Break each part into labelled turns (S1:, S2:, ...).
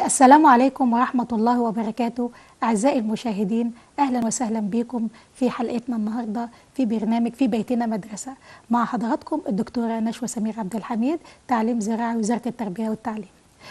S1: آه، السلام عليكم ورحمة الله وبركاته أعزائي المشاهدين أهلا وسهلا بكم في حلقتنا النهاردة في برنامج في بيتنا مدرسة مع حضراتكم الدكتورة نشوى سمير عبد الحميد تعليم زراعي وزارة التربية والتعليم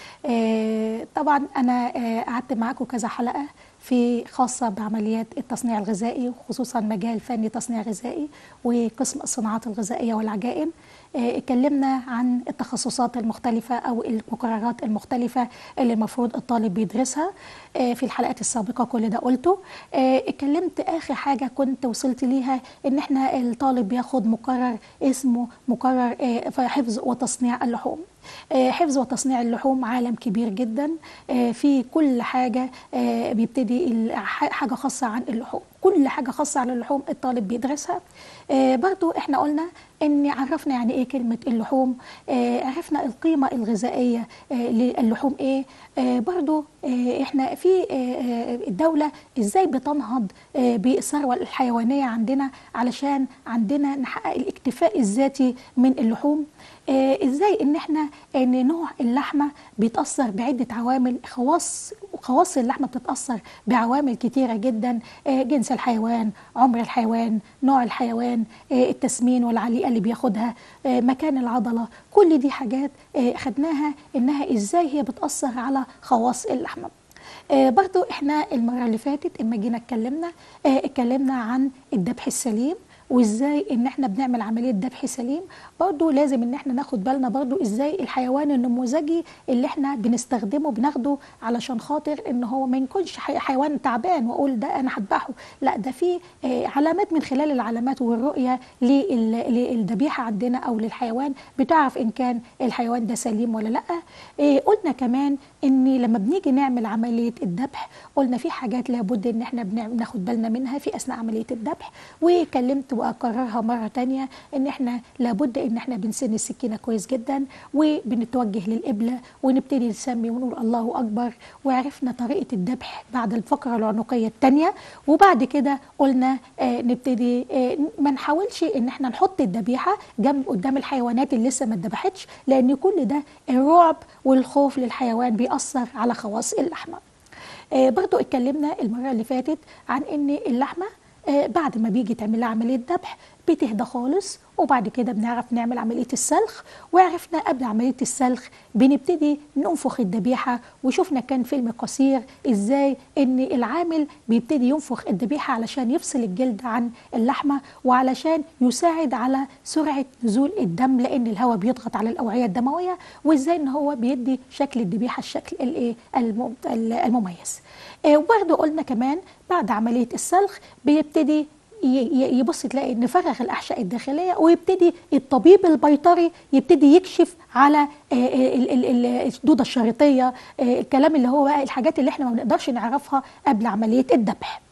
S1: آه، طبعا أنا آه، قعدت معاكم كذا حلقة في خاصة بعمليات التصنيع الغذائي وخصوصا مجال فني تصنيع غذائي وقسم الصناعات الغذائية والعجائن آه، اتكلمنا عن التخصصات المختلفة أو المقررات المختلفة اللي المفروض الطالب بيدرسها آه، في الحلقات السابقة كل ده قلته آه، اتكلمت آخر حاجة كنت وصلت ليها إن احنا الطالب بياخد مقرر اسمه مقرر آه، في حفظ وتصنيع اللحوم آه، حفظ وتصنيع اللحوم عالم كبير جدا آه، في كل حاجة آه، بيبتدي ال- ح- حاجة خاصة عن اللحوم كل حاجة خاصة عن اللحوم الطالب بيدرسها آه، برضو احنا قلنا ان عرفنا يعني ايه كلمة اللحوم آه، عرفنا القيمة الغذائية آه، للحوم ايه آه، برضو آه، احنا في آه، آه، الدولة ازاي بتنهض آه، بالثروة الحيوانية عندنا علشان عندنا نحقق الاكتفاء الذاتي من اللحوم آه، ازاي ان احنا ان نوع اللحمه بيتاثر بعده عوامل خواص خواص اللحمه بتتاثر بعوامل كتيره جدا آه، جنس الحيوان عمر الحيوان نوع الحيوان آه، التسمين والعليقه اللي بياخدها آه، مكان العضله كل دي حاجات آه، خدناها انها ازاي هي بتاثر على خواص اللحمه آه، برضو احنا المره اللي فاتت اما جينا اتكلمنا آه، اتكلمنا عن الذبح السليم وازاي ان احنا بنعمل عمليه ذبح سليم برضو لازم ان احنا ناخد بالنا برضو ازاي الحيوان النموذجي اللي احنا بنستخدمه بناخده علشان خاطر ان هو ما يكونش حي- حيوان تعبان واقول ده انا هذبحه لا ده في آه، علامات من خلال العلامات والرؤيه لل- للذبيحه عندنا او للحيوان بتعرف ان كان الحيوان ده سليم ولا لا آه، قلنا كمان ان لما بنيجي نعمل عمليه الذبح قلنا في حاجات لابد ان احنا بنعمل- بناخد بالنا منها في اثناء عمليه الذبح وكلمت واكررها مره تانية ان احنا لابد ان احنا بنسن السكينه كويس جدا وبنتوجه للقبله ونبتدي نسمي ونقول الله اكبر وعرفنا طريقه الذبح بعد الفقره العنقيه الثانيه وبعد كده قلنا آه نبتدي آه ما نحاولش ان احنا نحط الذبيحه جنب قدام الحيوانات اللي لسه ما اتذبحتش لان كل ده الرعب والخوف للحيوان بيأثر على خواص اللحمه آه، برضو اتكلمنا المرة اللي فاتت عن ان اللحمة آه، بعد ما بيجي تعمل لها عملية ذبح بتهدى خالص وبعد كده بنعرف نعمل عملية السلخ وعرفنا قبل عملية السلخ بنبتدي ننفخ الذبيحة وشفنا كان فيلم قصير ازاي ان العامل بيبتدي ينفخ الذبيحة علشان يفصل الجلد عن اللحمة وعلشان يساعد على سرعة نزول الدم لان الهواء بيضغط على الأوعية الدموية وازاي ان هو بيدي شكل الذبيحة الشكل الايه الم- المميز آه، وبرضه قلنا كمان بعد عملية السلخ بيبتدي ي- ي- يبص تلاقي نفرغ الاحشاء الداخليه ويبتدي الطبيب البيطري يبتدي يكشف على آه، ال- ال- ال- الدوده الشريطيه آه، الكلام اللي هو بقى الحاجات اللي احنا ما بنقدرش نعرفها قبل عمليه الذبح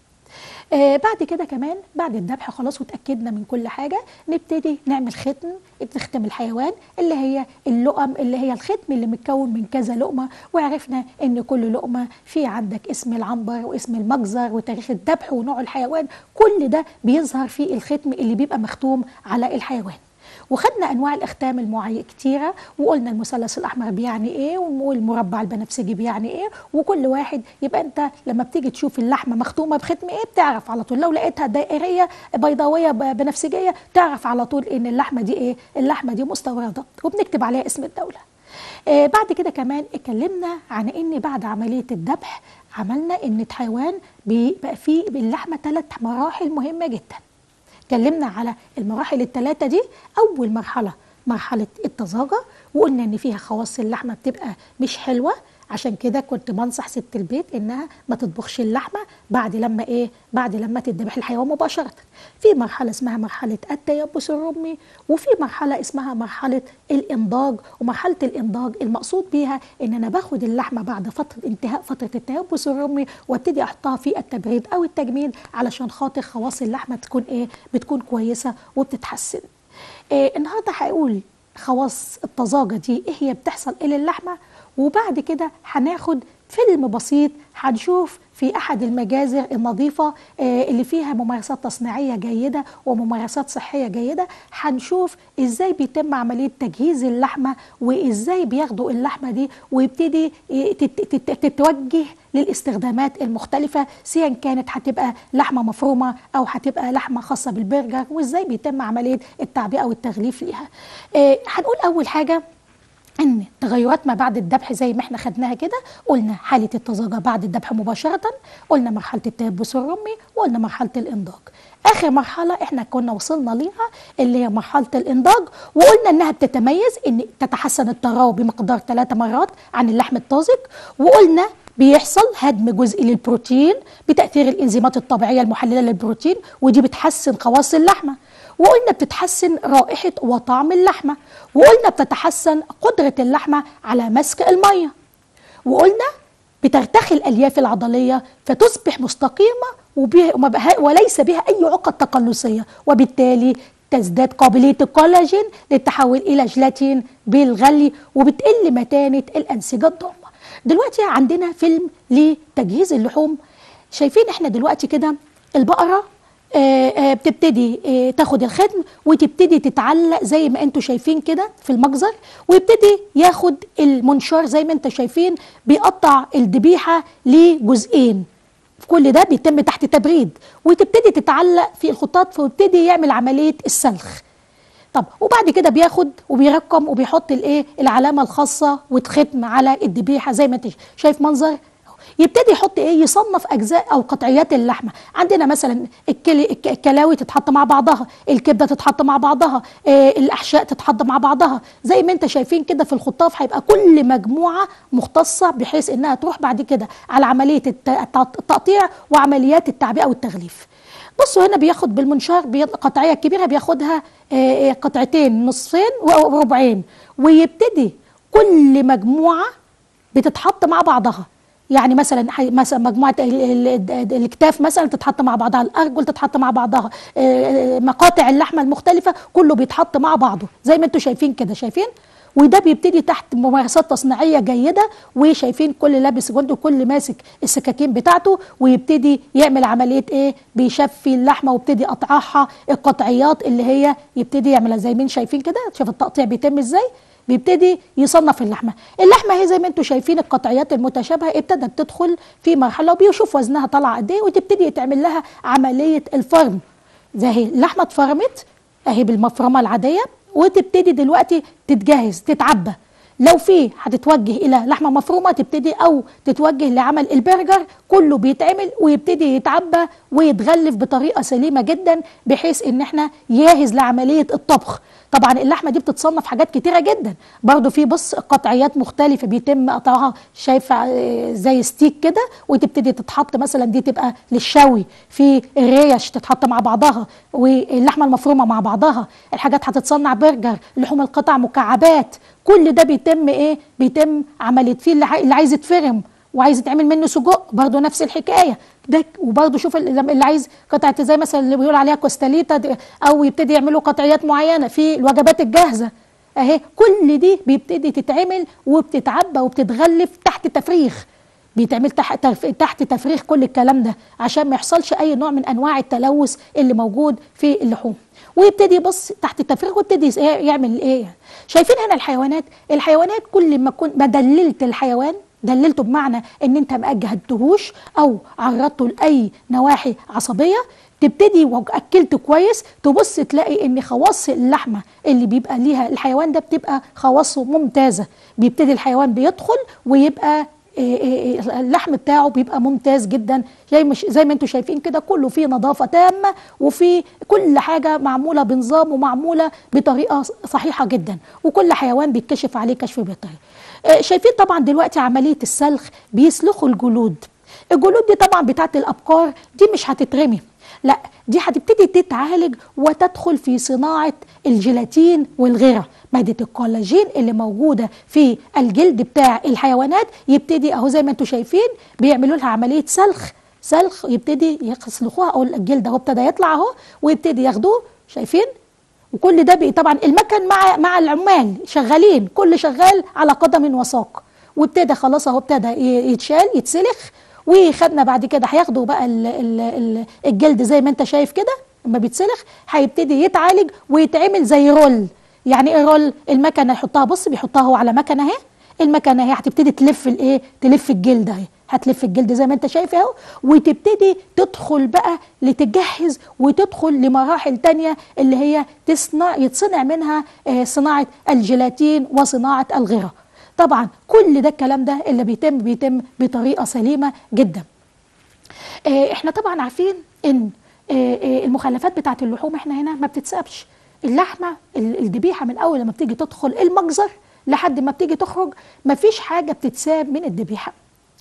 S1: آه بعد كده كمان بعد الذبح خلاص وتأكدنا من كل حاجة نبتدي نعمل ختم تختم الحيوان اللي هي اللقم اللي هي الختم اللي متكون من كذا لقمة وعرفنا ان كل لقمة في عندك اسم العنبر واسم المجزر وتاريخ الذبح ونوع الحيوان كل ده بيظهر في الختم اللي بيبقى مختوم على الحيوان وخدنا انواع الاختام المعينه كتيره وقلنا المثلث الاحمر بيعني ايه والمربع البنفسجي بيعني ايه وكل واحد يبقى انت لما بتيجي تشوف اللحمه مختومه بختم ايه بتعرف على طول لو لقيتها دائريه بيضاويه ب- بنفسجيه تعرف على طول ان اللحمه دي ايه اللحمه دي مستورده وبنكتب عليها اسم الدوله آه بعد كده كمان اتكلمنا عن ان بعد عمليه الذبح عملنا ان الحيوان بيبقى فيه اللحمه ثلاث مراحل مهمه جدا اتكلمنا على المراحل الثلاثة دي أول مرحلة مرحلة الطزاجة وقلنا إن فيها خواص اللحمة بتبقى مش حلوة عشان كده كنت بنصح ست البيت إنها ما تطبخش اللحمة بعد لما إيه بعد لما تذبح الحيوان مباشرة في مرحلة اسمها مرحلة التيبس الرمي وفي مرحلة اسمها مرحلة الإنضاج ومرحلة الإنضاج المقصود بيها إن أنا باخد اللحمة بعد فترة انتهاء فترة التيبس الرمي وابتدي أحطها في التبريد أو التجميد علشان خاطر خواص اللحمة تكون إيه بتكون كويسة وبتتحسن إيه النهارده هقول خواص الطزاجة دي إيه هي بتحصل إيه للحمة وبعد كده هناخد فيلم بسيط هنشوف في احد المجازر النظيفه آه، اللي فيها ممارسات تصنيعيه جيده وممارسات صحيه جيده هنشوف ازاي بيتم عمليه تجهيز اللحمه وازاي بياخدوا اللحمه دي ويبتدي ي- تت- تت- تتوجه للاستخدامات المختلفه سواء كانت هتبقى لحمه مفرومه او هتبقى لحمه خاصه بالبرجر وازاي بيتم عمليه التعبئه والتغليف ليها آه، هنقول اول حاجه ان تغيرات ما بعد الذبح زي ما احنا خدناها كده قلنا حاله الطازجه بعد الذبح مباشره قلنا مرحله التيبس الرمي وقلنا مرحله الانضاج اخر مرحله احنا كنا وصلنا ليها اللي هي مرحله الانضاج وقلنا انها بتتميز ان تتحسن الطراوه بمقدار ثلاثة مرات عن اللحم الطازج وقلنا بيحصل هدم جزئي للبروتين بتاثير الانزيمات الطبيعيه المحلله للبروتين ودي بتحسن خواص اللحمه وقلنا بتتحسن رائحة وطعم اللحمة وقلنا بتتحسن قدرة اللحمة على مسك المية وقلنا بترتخي الألياف العضلية فتصبح مستقيمة وبها وما بها وليس بها أي عقد تقلصية وبالتالي تزداد قابلية الكولاجين للتحول إلى جيلاتين بالغلي وبتقل متانة الأنسجة الضامة دلوقتي عندنا فيلم لتجهيز اللحوم شايفين احنا دلوقتي كده البقرة آه، آه، بتبتدي آه، تاخد الختم وتبتدي تتعلق زي ما انتوا شايفين كده في المجزر ويبتدي ياخد المنشار زي ما انتوا شايفين بيقطع الذبيحه لجزئين كل ده بيتم تحت تبريد وتبتدي تتعلق في الخطاط ويبتدي يعمل عمليه السلخ طب وبعد كده بياخد وبيرقم وبيحط الايه العلامه الخاصه والختم على الذبيحه زي ما انت شايف منظر يبتدي يحط ايه يصنف اجزاء او قطعيات اللحمه عندنا مثلا الكلي الك- الكلاوي تتحط مع بعضها الكبده تتحط مع بعضها آه الاحشاء تتحط مع بعضها زي ما انت شايفين كده في الخطاف هيبقى كل مجموعه مختصه بحيث انها تروح بعد كده على عمليه الت- الت- التقطيع وعمليات التعبئه والتغليف بصوا هنا بياخد بالمنشار بي- قطعيه كبيره بياخدها آه، آه، قطعتين نصفين وربعين ويبتدي كل مجموعه بتتحط مع بعضها يعني مثلا حي- مثلا مجموعه ال- ال- ال- الاكتاف مثلا تتحط مع بعضها الارجل تتحط مع بعضها آه، مقاطع اللحمه المختلفه كله بيتحط مع بعضه زي ما انتم شايفين كده شايفين وده بيبتدي تحت ممارسات تصنيعيه جيده وشايفين كل لابس جلد وكل ماسك السكاكين بتاعته ويبتدي يعمل عمليه ايه بيشفي اللحمه ويبتدي قطعها القطعيات اللي هي يبتدي يعملها زي مين شايفين كده شوف التقطيع بيتم ازاي بيبتدي يصنف اللحمه اللحمه هي زي ما انتم شايفين القطعيات المتشابهه ابتدت تدخل في مرحله وبيشوف وزنها طالع قد ايه وتبتدي يتعمل لها عمليه الفرم زي هي اللحمه اتفرمت اهي بالمفرمه العاديه وتبتدي دلوقتي تتجهز تتعبى لو في هتتوجه الى لحمه مفرومه تبتدي او تتوجه لعمل البرجر كله بيتعمل ويبتدي يتعبى ويتغلف بطريقه سليمه جدا بحيث ان احنا يجهز لعمليه الطبخ طبعا اللحمه دي بتتصنف حاجات كتيره جدا برضو في بص قطعيات مختلفه بيتم قطعها شايفه آه، زي ستيك كده وتبتدي تتحط مثلا دي تبقى للشوي في الريش تتحط مع بعضها واللحمه المفرومه مع بعضها الحاجات هتتصنع برجر لحوم القطع مكعبات كل ده بيتم ايه بيتم عمليه فيه اللي عاي- اللي عايز يتفرم وعايز يتعمل منه سجق برضه نفس الحكايه ده وبرضه شوف اللي اللي عايز قطعه زي مثلا اللي بيقول عليها كوستاليتا دي- او يبتدي يعملوا قطعيات معينه في الوجبات الجاهزه اهي كل دي بيبتدي تتعمل وبتتعبى وبتتغلف تحت تفريخ بيتعمل تحت تحت تفريغ كل الكلام ده عشان ما يحصلش اي نوع من انواع التلوث اللي موجود في اللحوم ويبتدي يبص تحت التفريغ ويبتدي يعمل ايه يعني. شايفين هنا الحيوانات الحيوانات كل ما كنت ما دللت الحيوان دللته بمعنى ان انت ما اجهدتهوش او عرضته لاي نواحي عصبيه تبتدي واكلته كويس تبص تلاقي ان خواص اللحمه اللي بيبقى ليها الحيوان ده بتبقى خواصه ممتازه بيبتدي الحيوان بيدخل ويبقى إيه إيه اللحم بتاعه بيبقى ممتاز جدا زي مش زي ما انتم شايفين كده كله فيه نظافه تامه وفي كل حاجه معموله بنظام ومعموله بطريقه صحيحه جدا وكل حيوان بيتكشف عليه كشف بيطري آه، شايفين طبعا دلوقتي عمليه السلخ بيسلخوا الجلود الجلود دي طبعا بتاعت الابقار دي مش هتترمي لا دي هتبتدي تتعالج وتدخل في صناعه الجيلاتين والغيره ماده الكولاجين اللي موجوده في الجلد بتاع الحيوانات يبتدي اهو زي ما انتم شايفين بيعملوا لها عمليه سلخ سلخ يبتدي يسلخوها او الجلد اهو ابتدى يطلع اهو ويبتدي ياخدوه شايفين وكل ده بي طبعا المكن مع مع العمال شغالين كل شغال على قدم وساق وابتدى خلاص اهو ابتدى ي- يتشال يتسلخ وخدنا بعد كده هياخدوا بقى ال- ال- ال- الجلد زي ما انت شايف كده لما بيتسلخ هيبتدي يتعالج ويتعمل زي رول يعني ايه رول المكنه يحطها بص بيحطها هو على مكنه اهي المكنه اهي هتبتدي تلف الايه تلف الجلد اهي هتلف الجلد زي ما انت شايف اهو وتبتدي تدخل بقى لتجهز وتدخل لمراحل تانية اللي هي تصنع يتصنع منها آه، صناعه الجيلاتين وصناعه الغرة طبعا كل ده الكلام ده اللي بيتم بيتم بطريقه سليمه جدا آه، احنا طبعا عارفين ان آه، آه، المخلفات بتاعه اللحوم احنا هنا ما بتتسابش اللحمه ال- الذبيحه من اول لما بتيجي تدخل المجزر لحد ما بتيجي تخرج ما فيش حاجه بتتساب من الذبيحه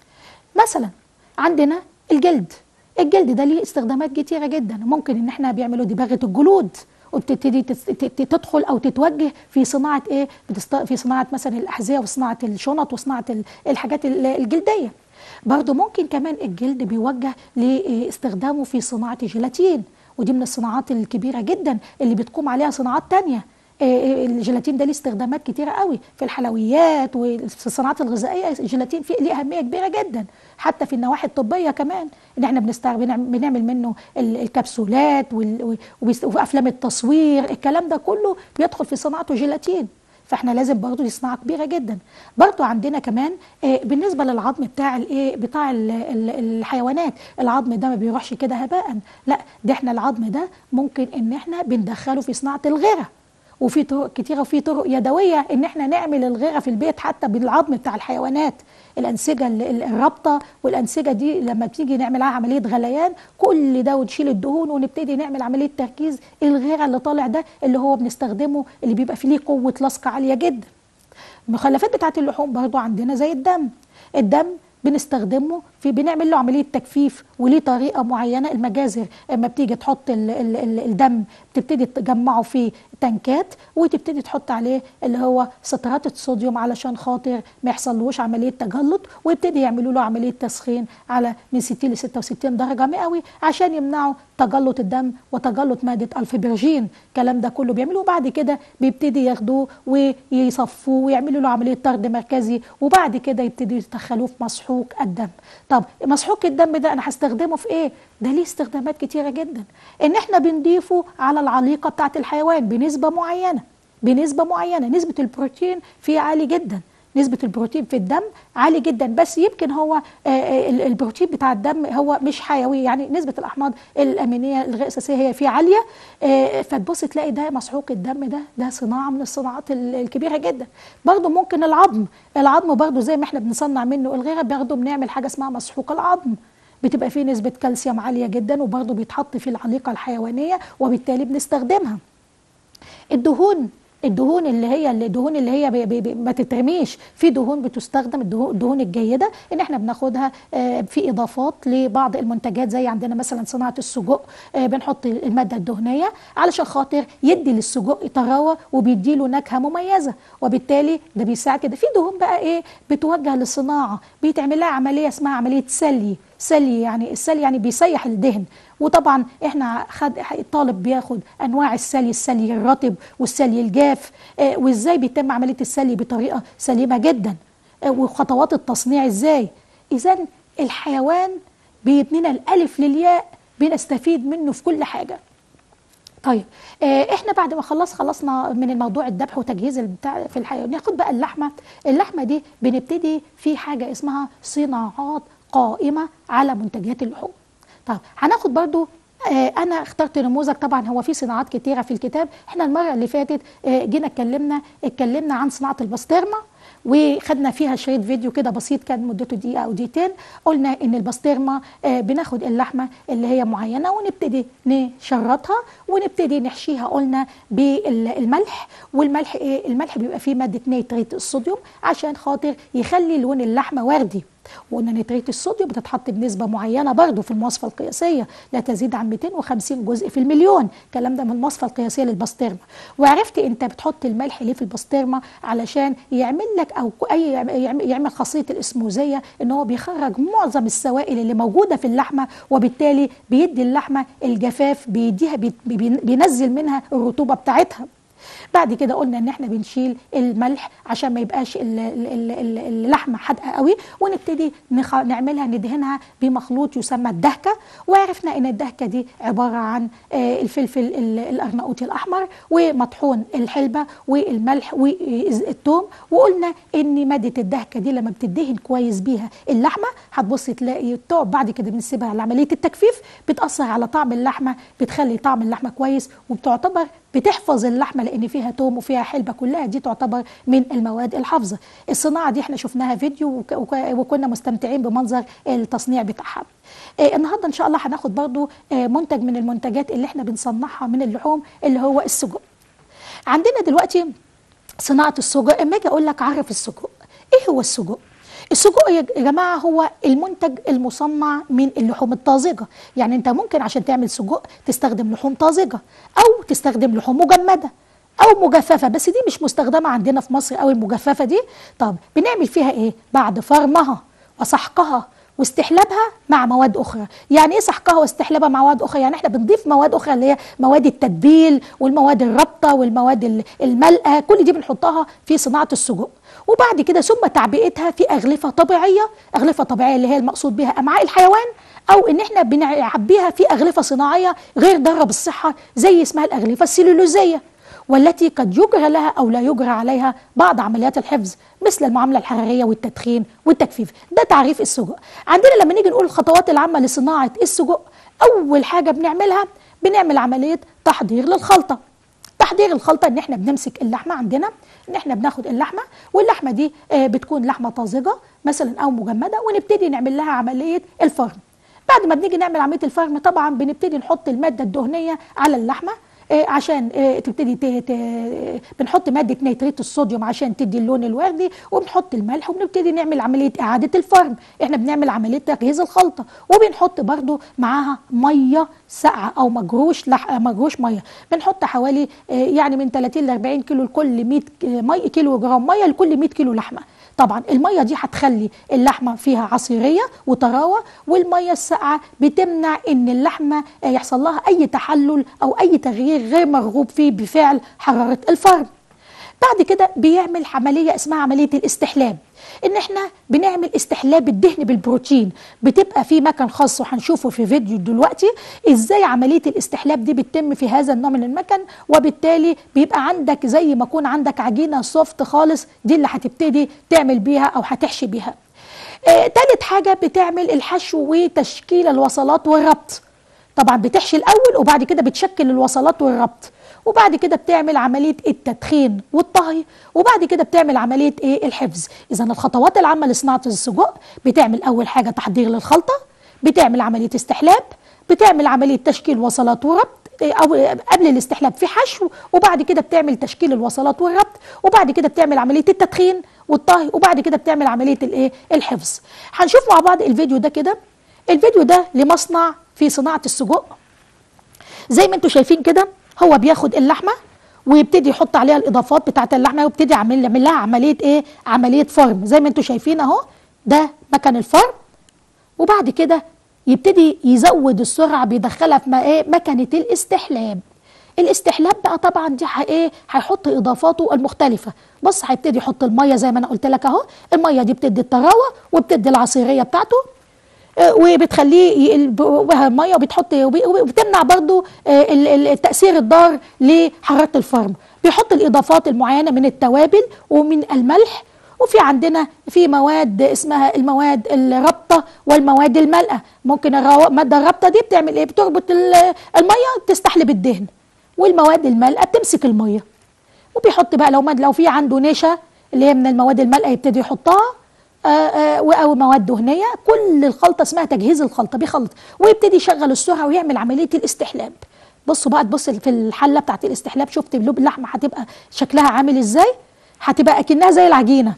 S1: مثلا عندنا الجلد الجلد ده ليه استخدامات كتيرة جدا ممكن ان احنا بيعملوا دباغة الجلود وبتبتدي تس- ت- ت- تدخل او تتوجه في صناعه ايه بتست... في صناعه مثلا الاحذيه وصناعه الشنط وصناعه ال- الحاجات ال- الجلديه برضو ممكن كمان الجلد بيوجه لاستخدامه في صناعه الجيلاتين ودي من الصناعات الكبيره جدا اللي بتقوم عليها صناعات تانية آه، الجيلاتين ده ليه استخدامات كتيره قوي في الحلويات وفي الصناعات الغذائيه الجيلاتين فيه ليه اهميه كبيره جدا حتى في النواحي الطبيه كمان ان احنا بنستخدم بنعم- بنعمل منه ال- الكبسولات وال- وبيست- وافلام التصوير الكلام ده كله بيدخل في صناعته جيلاتين فاحنا لازم برضه دي صناعه كبيره جدا برضه عندنا كمان آه، بالنسبه للعظم بتاع الايه بتاع ال- ال- الحيوانات العظم ده ما بيروحش كده هباء لا ده احنا العظم ده ممكن ان احنا بندخله في صناعه الغره وفي طرق كتيره وفي طرق يدويه ان احنا نعمل الغيره في البيت حتى بالعظم بتاع الحيوانات الانسجه ال- ال- الرابطه والانسجه دي لما بتيجي نعمل لها عمليه غليان كل ده ونشيل الدهون ونبتدي نعمل عمليه تركيز الغيره اللي طالع ده اللي هو بنستخدمه اللي بيبقى فيه ليه قوه لصق عاليه جدا المخلفات بتاعت اللحوم برضو عندنا زي الدم الدم بنستخدمه في بنعمل له عمليه تجفيف وليه طريقه معينه المجازر اما بتيجي تحط ال ال ال الدم بتبتدي تجمعه في تنكات وتبتدي تحط عليه اللي هو سترات الصوديوم علشان خاطر ما يحصلوش عمليه تجلط ويبتدي يعملوا له عمليه تسخين على من 60 ل 66 درجه مئوي عشان يمنعوا تجلط الدم وتجلط ماده الفيبرجين الكلام ده كله بيعملوه وبعد كده بيبتدي ياخدوه ويصفوه ويعملوا له عمليه طرد مركزي وبعد كده يبتدوا يدخلوه في مسحوق الدم طب مسحوق الدم ده انا هستخدمه في ايه ده ليه استخدامات كتيره جدا ان احنا بنضيفه على العليقه بتاعه الحيوان بنسبه معينه بنسبه معينه نسبه البروتين فيه عالي جدا نسبة البروتين في الدم عالي جدا بس يمكن هو آه، آه، ال- البروتين بتاع الدم هو مش حيوي يعني نسبة الأحماض الأمينية الغير أساسية هي فيه عالية آه، فتبص تلاقي ده مسحوق الدم ده ده صناعة من الصناعات ال- الكبيرة جدا برضو ممكن العظم العظم برضو زي ما احنا بنصنع منه الغيرة برضو بنعمل حاجة اسمها مسحوق العظم بتبقى فيه نسبة كالسيوم عالية جدا وبرضو بيتحط في العليقة الحيوانية وبالتالي بنستخدمها الدهون الدهون اللي هي الدهون اللي هي بي بي بي ما تترميش في دهون بتستخدم الدهون الدهون الجيده ان احنا بناخدها آه، في اضافات لبعض المنتجات زي عندنا مثلا صناعه السجق آه، بنحط الماده الدهنيه علشان خاطر يدي للسجق طراوه وبيدي له نكهه مميزه وبالتالي ده بيساعد كده في دهون بقى ايه بتوجه للصناعه بيتعمل لها عمليه اسمها عمليه سلي سلي يعني السلي يعني بيسيح الدهن وطبعا احنا خد الطالب بياخد انواع السلي السلي الرطب والسلي الجاف آه، وازاي بيتم عمليه السلي بطريقه سليمه جدا آه، وخطوات التصنيع ازاي اذا الحيوان بيبنينا الالف للياء بنستفيد منه في كل حاجه طيب آه، احنا بعد ما خلص خلصنا من الموضوع الذبح وتجهيز البتاع في الحيوان ناخد بقى اللحمه اللحمه دي بنبتدي في حاجه اسمها صناعات قائمه على منتجات اللحوم طب هناخد برضو آه، انا اخترت نموذج طبعا هو في صناعات كتيره في الكتاب احنا المره اللي فاتت آه، جينا اتكلمنا اتكلمنا عن صناعه البسطرمه وخدنا فيها شريط فيديو كده بسيط كان مدته دقيقه او دقيقتين قلنا ان البسطرمه آه، بناخد اللحمه اللي هي معينه ونبتدي نشرطها ونبتدي نحشيها قلنا بالملح والملح ايه الملح بيبقى فيه ماده نيتريت الصوديوم عشان خاطر يخلي لون اللحمه وردي وقلنا نتريت الصوديوم بتتحط بنسبه معينه برضه في المواصفه القياسيه لا تزيد عن 250 جزء في المليون الكلام ده من المواصفه القياسيه للبسطرمه وعرفت انت بتحط الملح ليه في البسطرمه علشان يعمل لك او اي يعمل يعمل خاصيه الاسموزيه ان هو بيخرج معظم السوائل اللي موجوده في اللحمه وبالتالي بيدي اللحمه الجفاف بيديها بي- بي- بينزل منها الرطوبه بتاعتها بعد كده قلنا ان احنا بنشيل الملح عشان ما يبقاش ال- ال- ال- ال- اللحمه حادقه قوي ونبتدي نخ- نعملها ندهنها بمخلوط يسمى الدهكه وعرفنا ان الدهكه دي عباره عن آه، الفلفل ال- الارناؤوطي الاحمر ومطحون الحلبه والملح والثوم وقلنا ان ماده الدهكه دي لما بتدهن كويس بيها اللحمه هتبص تلاقي تقعد بعد كده بنسيبها لعمليه التجفيف بتاثر على طعم اللحمه بتخلي طعم اللحمه كويس وبتعتبر بتحفظ اللحمه لان فيها توم وفيها حلبه كلها دي تعتبر من المواد الحافظه الصناعه دي احنا شفناها فيديو وك- وك- وكنا مستمتعين بمنظر التصنيع بتاعها آه، النهارده ان شاء الله هناخد برضو آه، منتج من المنتجات اللي احنا بنصنعها من اللحوم اللي هو السجق عندنا دلوقتي صناعه السجق اما اجي اقول لك عرف السجق ايه هو السجق السجق يا جماعه هو المنتج المصنع من اللحوم الطازجه يعني انت ممكن عشان تعمل سجق تستخدم لحوم طازجه او تستخدم لحوم مجمده او مجففه بس دي مش مستخدمه عندنا في مصر او المجففه دي طب بنعمل فيها ايه بعد فرمها وسحقها واستحلابها مع مواد اخرى يعني ايه سحقها واستحلابها مع مواد اخرى يعني احنا بنضيف مواد اخرى اللي هي مواد التتبيل والمواد الرابطه والمواد ال- الملقه كل دي بنحطها في صناعه السجق وبعد كده ثم تعبئتها في اغلفه طبيعيه اغلفه طبيعيه اللي هي المقصود بها امعاء الحيوان او ان احنا بنعبيها في اغلفه صناعيه غير ضاره بالصحه زي اسمها الاغلفه السلولوزيه والتي قد يجرى لها او لا يجرى عليها بعض عمليات الحفظ مثل المعامله الحراريه والتدخين والتجفيف ده تعريف السجق عندنا لما نيجي نقول الخطوات العامه لصناعه السجق اول حاجه بنعملها بنعمل عمليه تحضير للخلطه تحضير الخلطه ان احنا بنمسك اللحمه عندنا ان احنا بناخد اللحمه واللحمه دي آه، بتكون لحمه طازجه مثلا او مجمده ونبتدي نعمل لها عمليه الفرم بعد ما بنيجي نعمل عمليه الفرم طبعا بنبتدي نحط الماده الدهنيه على اللحمه آه، عشان آه، تبتدي ت... ت... بنحط ماده نيتريت الصوديوم عشان تدي اللون الوردي وبنحط الملح وبنبتدي نعمل عمليه اعاده الفرم احنا بنعمل عمليه تجهيز الخلطه وبنحط برضو معاها ميه ساقعه او مجروش لح... مجروش ميه بنحط حوالي آه، يعني من 30 ل 40 كيلو لكل 100 مي... كيلو جرام ميه لكل 100 كيلو لحمه طبعا الميه دي هتخلي اللحمه فيها عصيريه وطراوه والميه الساقعه بتمنع ان اللحمه آه، يحصل لها اي تحلل او اي تغيير غير مرغوب فيه بفعل حراره الفرن بعد كده بيعمل عمليه اسمها عمليه الاستحلاب ان احنا بنعمل استحلاب الدهن بالبروتين بتبقى في مكان خاص وهنشوفه في فيديو دلوقتي ازاي عمليه الاستحلاب دي بتتم في هذا النوع من المكن وبالتالي بيبقى عندك زي ما يكون عندك عجينه سوفت خالص دي اللي هتبتدي تعمل بيها او هتحشي بيها آه، تالت حاجه بتعمل الحشو وتشكيل الوصلات والربط طبعا بتحشي الاول وبعد كده بتشكل الوصلات والربط وبعد كده بتعمل عمليه التدخين والطهي وبعد كده بتعمل عمليه ايه الحفظ اذا الخطوات العامه لصناعه السجق بتعمل اول حاجه تحضير للخلطه بتعمل عمليه استحلاب بتعمل عمليه تشكيل وصلات وربط إيه، او قبل الاستحلاب في حشو وبعد كده بتعمل تشكيل الوصلات والربط وبعد كده بتعمل عمليه التدخين والطهي وبعد كده بتعمل عمليه الايه الحفظ هنشوف مع بعض الفيديو ده كده الفيديو ده لمصنع في صناعه السجق زي ما انتم شايفين كده هو بياخد اللحمه ويبتدي يحط عليها الاضافات بتاعه اللحمه ويبتدي يعمل يعمل لها عمليه ايه عمليه فرم زي ما انتم شايفين اهو ده مكان الفرم وبعد كده يبتدي يزود السرعه بيدخلها في ما ايه مكنه الاستحلاب الاستحلاب بقى طبعا دي ح- ايه هيحط اضافاته المختلفه بص هيبتدي يحط الميه زي ما انا قلت لك اهو الميه دي بتدي الطراوه وبتدي العصيريه بتاعته آه، وبتخليه يقل بها الميه وبتحط وب- وبتمنع برضو آه، ال- ال- التاثير الضار لحراره الفرن بيحط الاضافات المعينه من التوابل ومن الملح وفي عندنا في مواد اسمها المواد الرابطه والمواد الملقه ممكن الروا- الماده الرابطه دي بتعمل ايه بتربط ال- الميه تستحلب الدهن والمواد الملقه بتمسك الميه وبيحط بقى لو ماد لو في عنده نشا اللي هي من المواد الملقه يبتدي يحطها آه، آه، و- او مواد دهنيه كل الخلطه اسمها تجهيز الخلطه بيخلط ويبتدي يشغل السرعه ويعمل عمليه الاستحلاب بصوا بقى تبص في الحله بتاعت الاستحلاب شفت لوب اللحمه هتبقى شكلها عامل ازاي هتبقى اكنها زي العجينه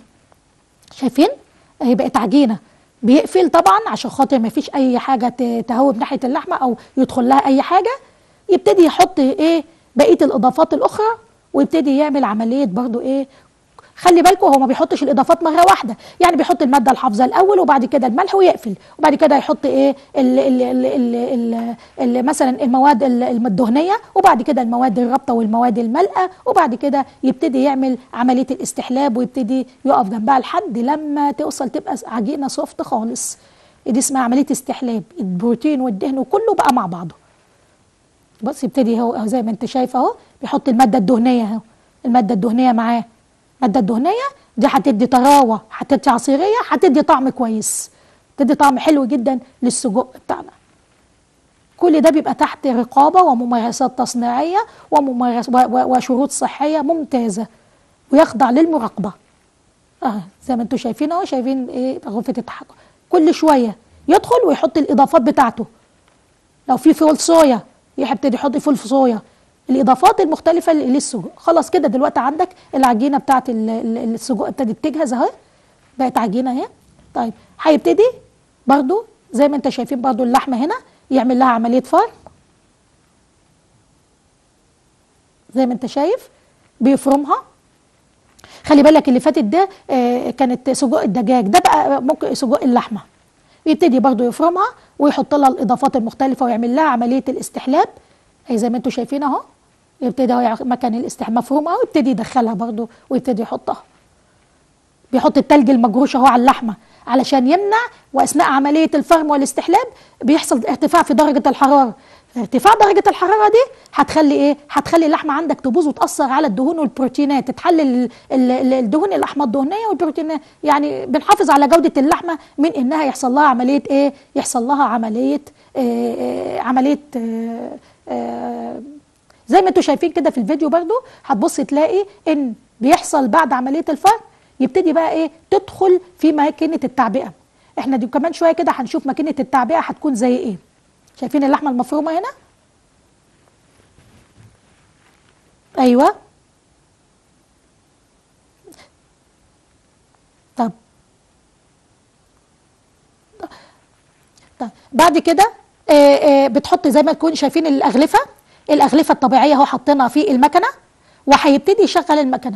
S1: شايفين هي بقت عجينه بيقفل طبعا عشان خاطر ما فيش اي حاجه ت- تهوب ناحيه اللحمه او يدخل لها اي حاجه يبتدي يحط ايه بقيه الاضافات الاخرى ويبتدي يعمل عمليه برضو ايه خلي بالكم هو ما بيحطش الاضافات مره واحده يعني بيحط الماده الحافظه الاول وبعد كده الملح ويقفل وبعد كده يحط ايه ال ال ال ال ال ال مثلا المواد ال- الدهنيه وبعد كده المواد الرابطه والمواد الملقه وبعد كده يبتدي يعمل عمليه الاستحلاب ويبتدي يقف جنبها لحد لما توصل تبقى عجينه سوفت خالص دي اسمها عمليه استحلاب البروتين والدهن وكله بقى مع بعضه بص يبتدي هو أهو زي ما انت شايف اهو بيحط الماده الدهنيه اهو الماده الدهنيه معاه الماده الدهنيه دي هتدي طراوه هتدي عصيريه هتدي طعم كويس تدي طعم حلو جدا للسجق بتاعنا كل ده بيبقى تحت رقابه وممارسات تصنيعيه وممارس و- و- وشروط صحيه ممتازه ويخضع للمراقبه اه زي ما انتم شايفين اهو شايفين ايه غرفه التحكم كل شويه يدخل ويحط الاضافات بتاعته لو في فول صويا يبتدي يحط فول صويا الاضافات المختلفه اللي للسجق خلاص كده دلوقتي عندك العجينه بتاعت ال- ال- السجق ابتدت تجهز اهي بقت عجينه اهي طيب هيبتدي برضو زي ما انت شايفين برضو اللحمه هنا يعمل لها عمليه فرم زي ما انت شايف بيفرمها خلي بالك اللي فاتت ده آه، كانت سجق الدجاج ده بقى ممكن سجق اللحمه يبتدي برضو يفرمها ويحط لها الاضافات المختلفه ويعمل لها عمليه الاستحلاب اي زي ما انتم شايفين اهو يبتدي هو يع- مكان الاستحلاب مفرومه ويبتدي يدخلها برضو ويبتدي يحطها بيحط التلج المجروش اهو على اللحمه علشان يمنع واثناء عمليه الفرم والاستحلاب بيحصل ارتفاع في درجه الحراره ارتفاع درجه الحراره دي هتخلي ايه هتخلي اللحمه عندك تبوظ وتاثر على الدهون والبروتينات تتحلل ال- ال- ال- الدهون الاحماض الدهنيه والبروتينات يعني بنحافظ على جوده اللحمه من انها يحصل لها عمليه ايه يحصل لها عمليه آه آه عمليه آه آه زي ما انتم شايفين كده في الفيديو برضو هتبص تلاقي ان بيحصل بعد عمليه الفرم يبتدي بقى ايه تدخل في ماكينه التعبئه احنا دي كمان شويه كده هنشوف ماكينه التعبئه هتكون زي ايه شايفين اللحمه المفرومه هنا ايوه طب طيب بعد كده آه، آه، بتحط زي ما تكون شايفين الاغلفه الاغلفه الطبيعيه اهو حاطينها في المكنه وهيبتدي يشغل المكنه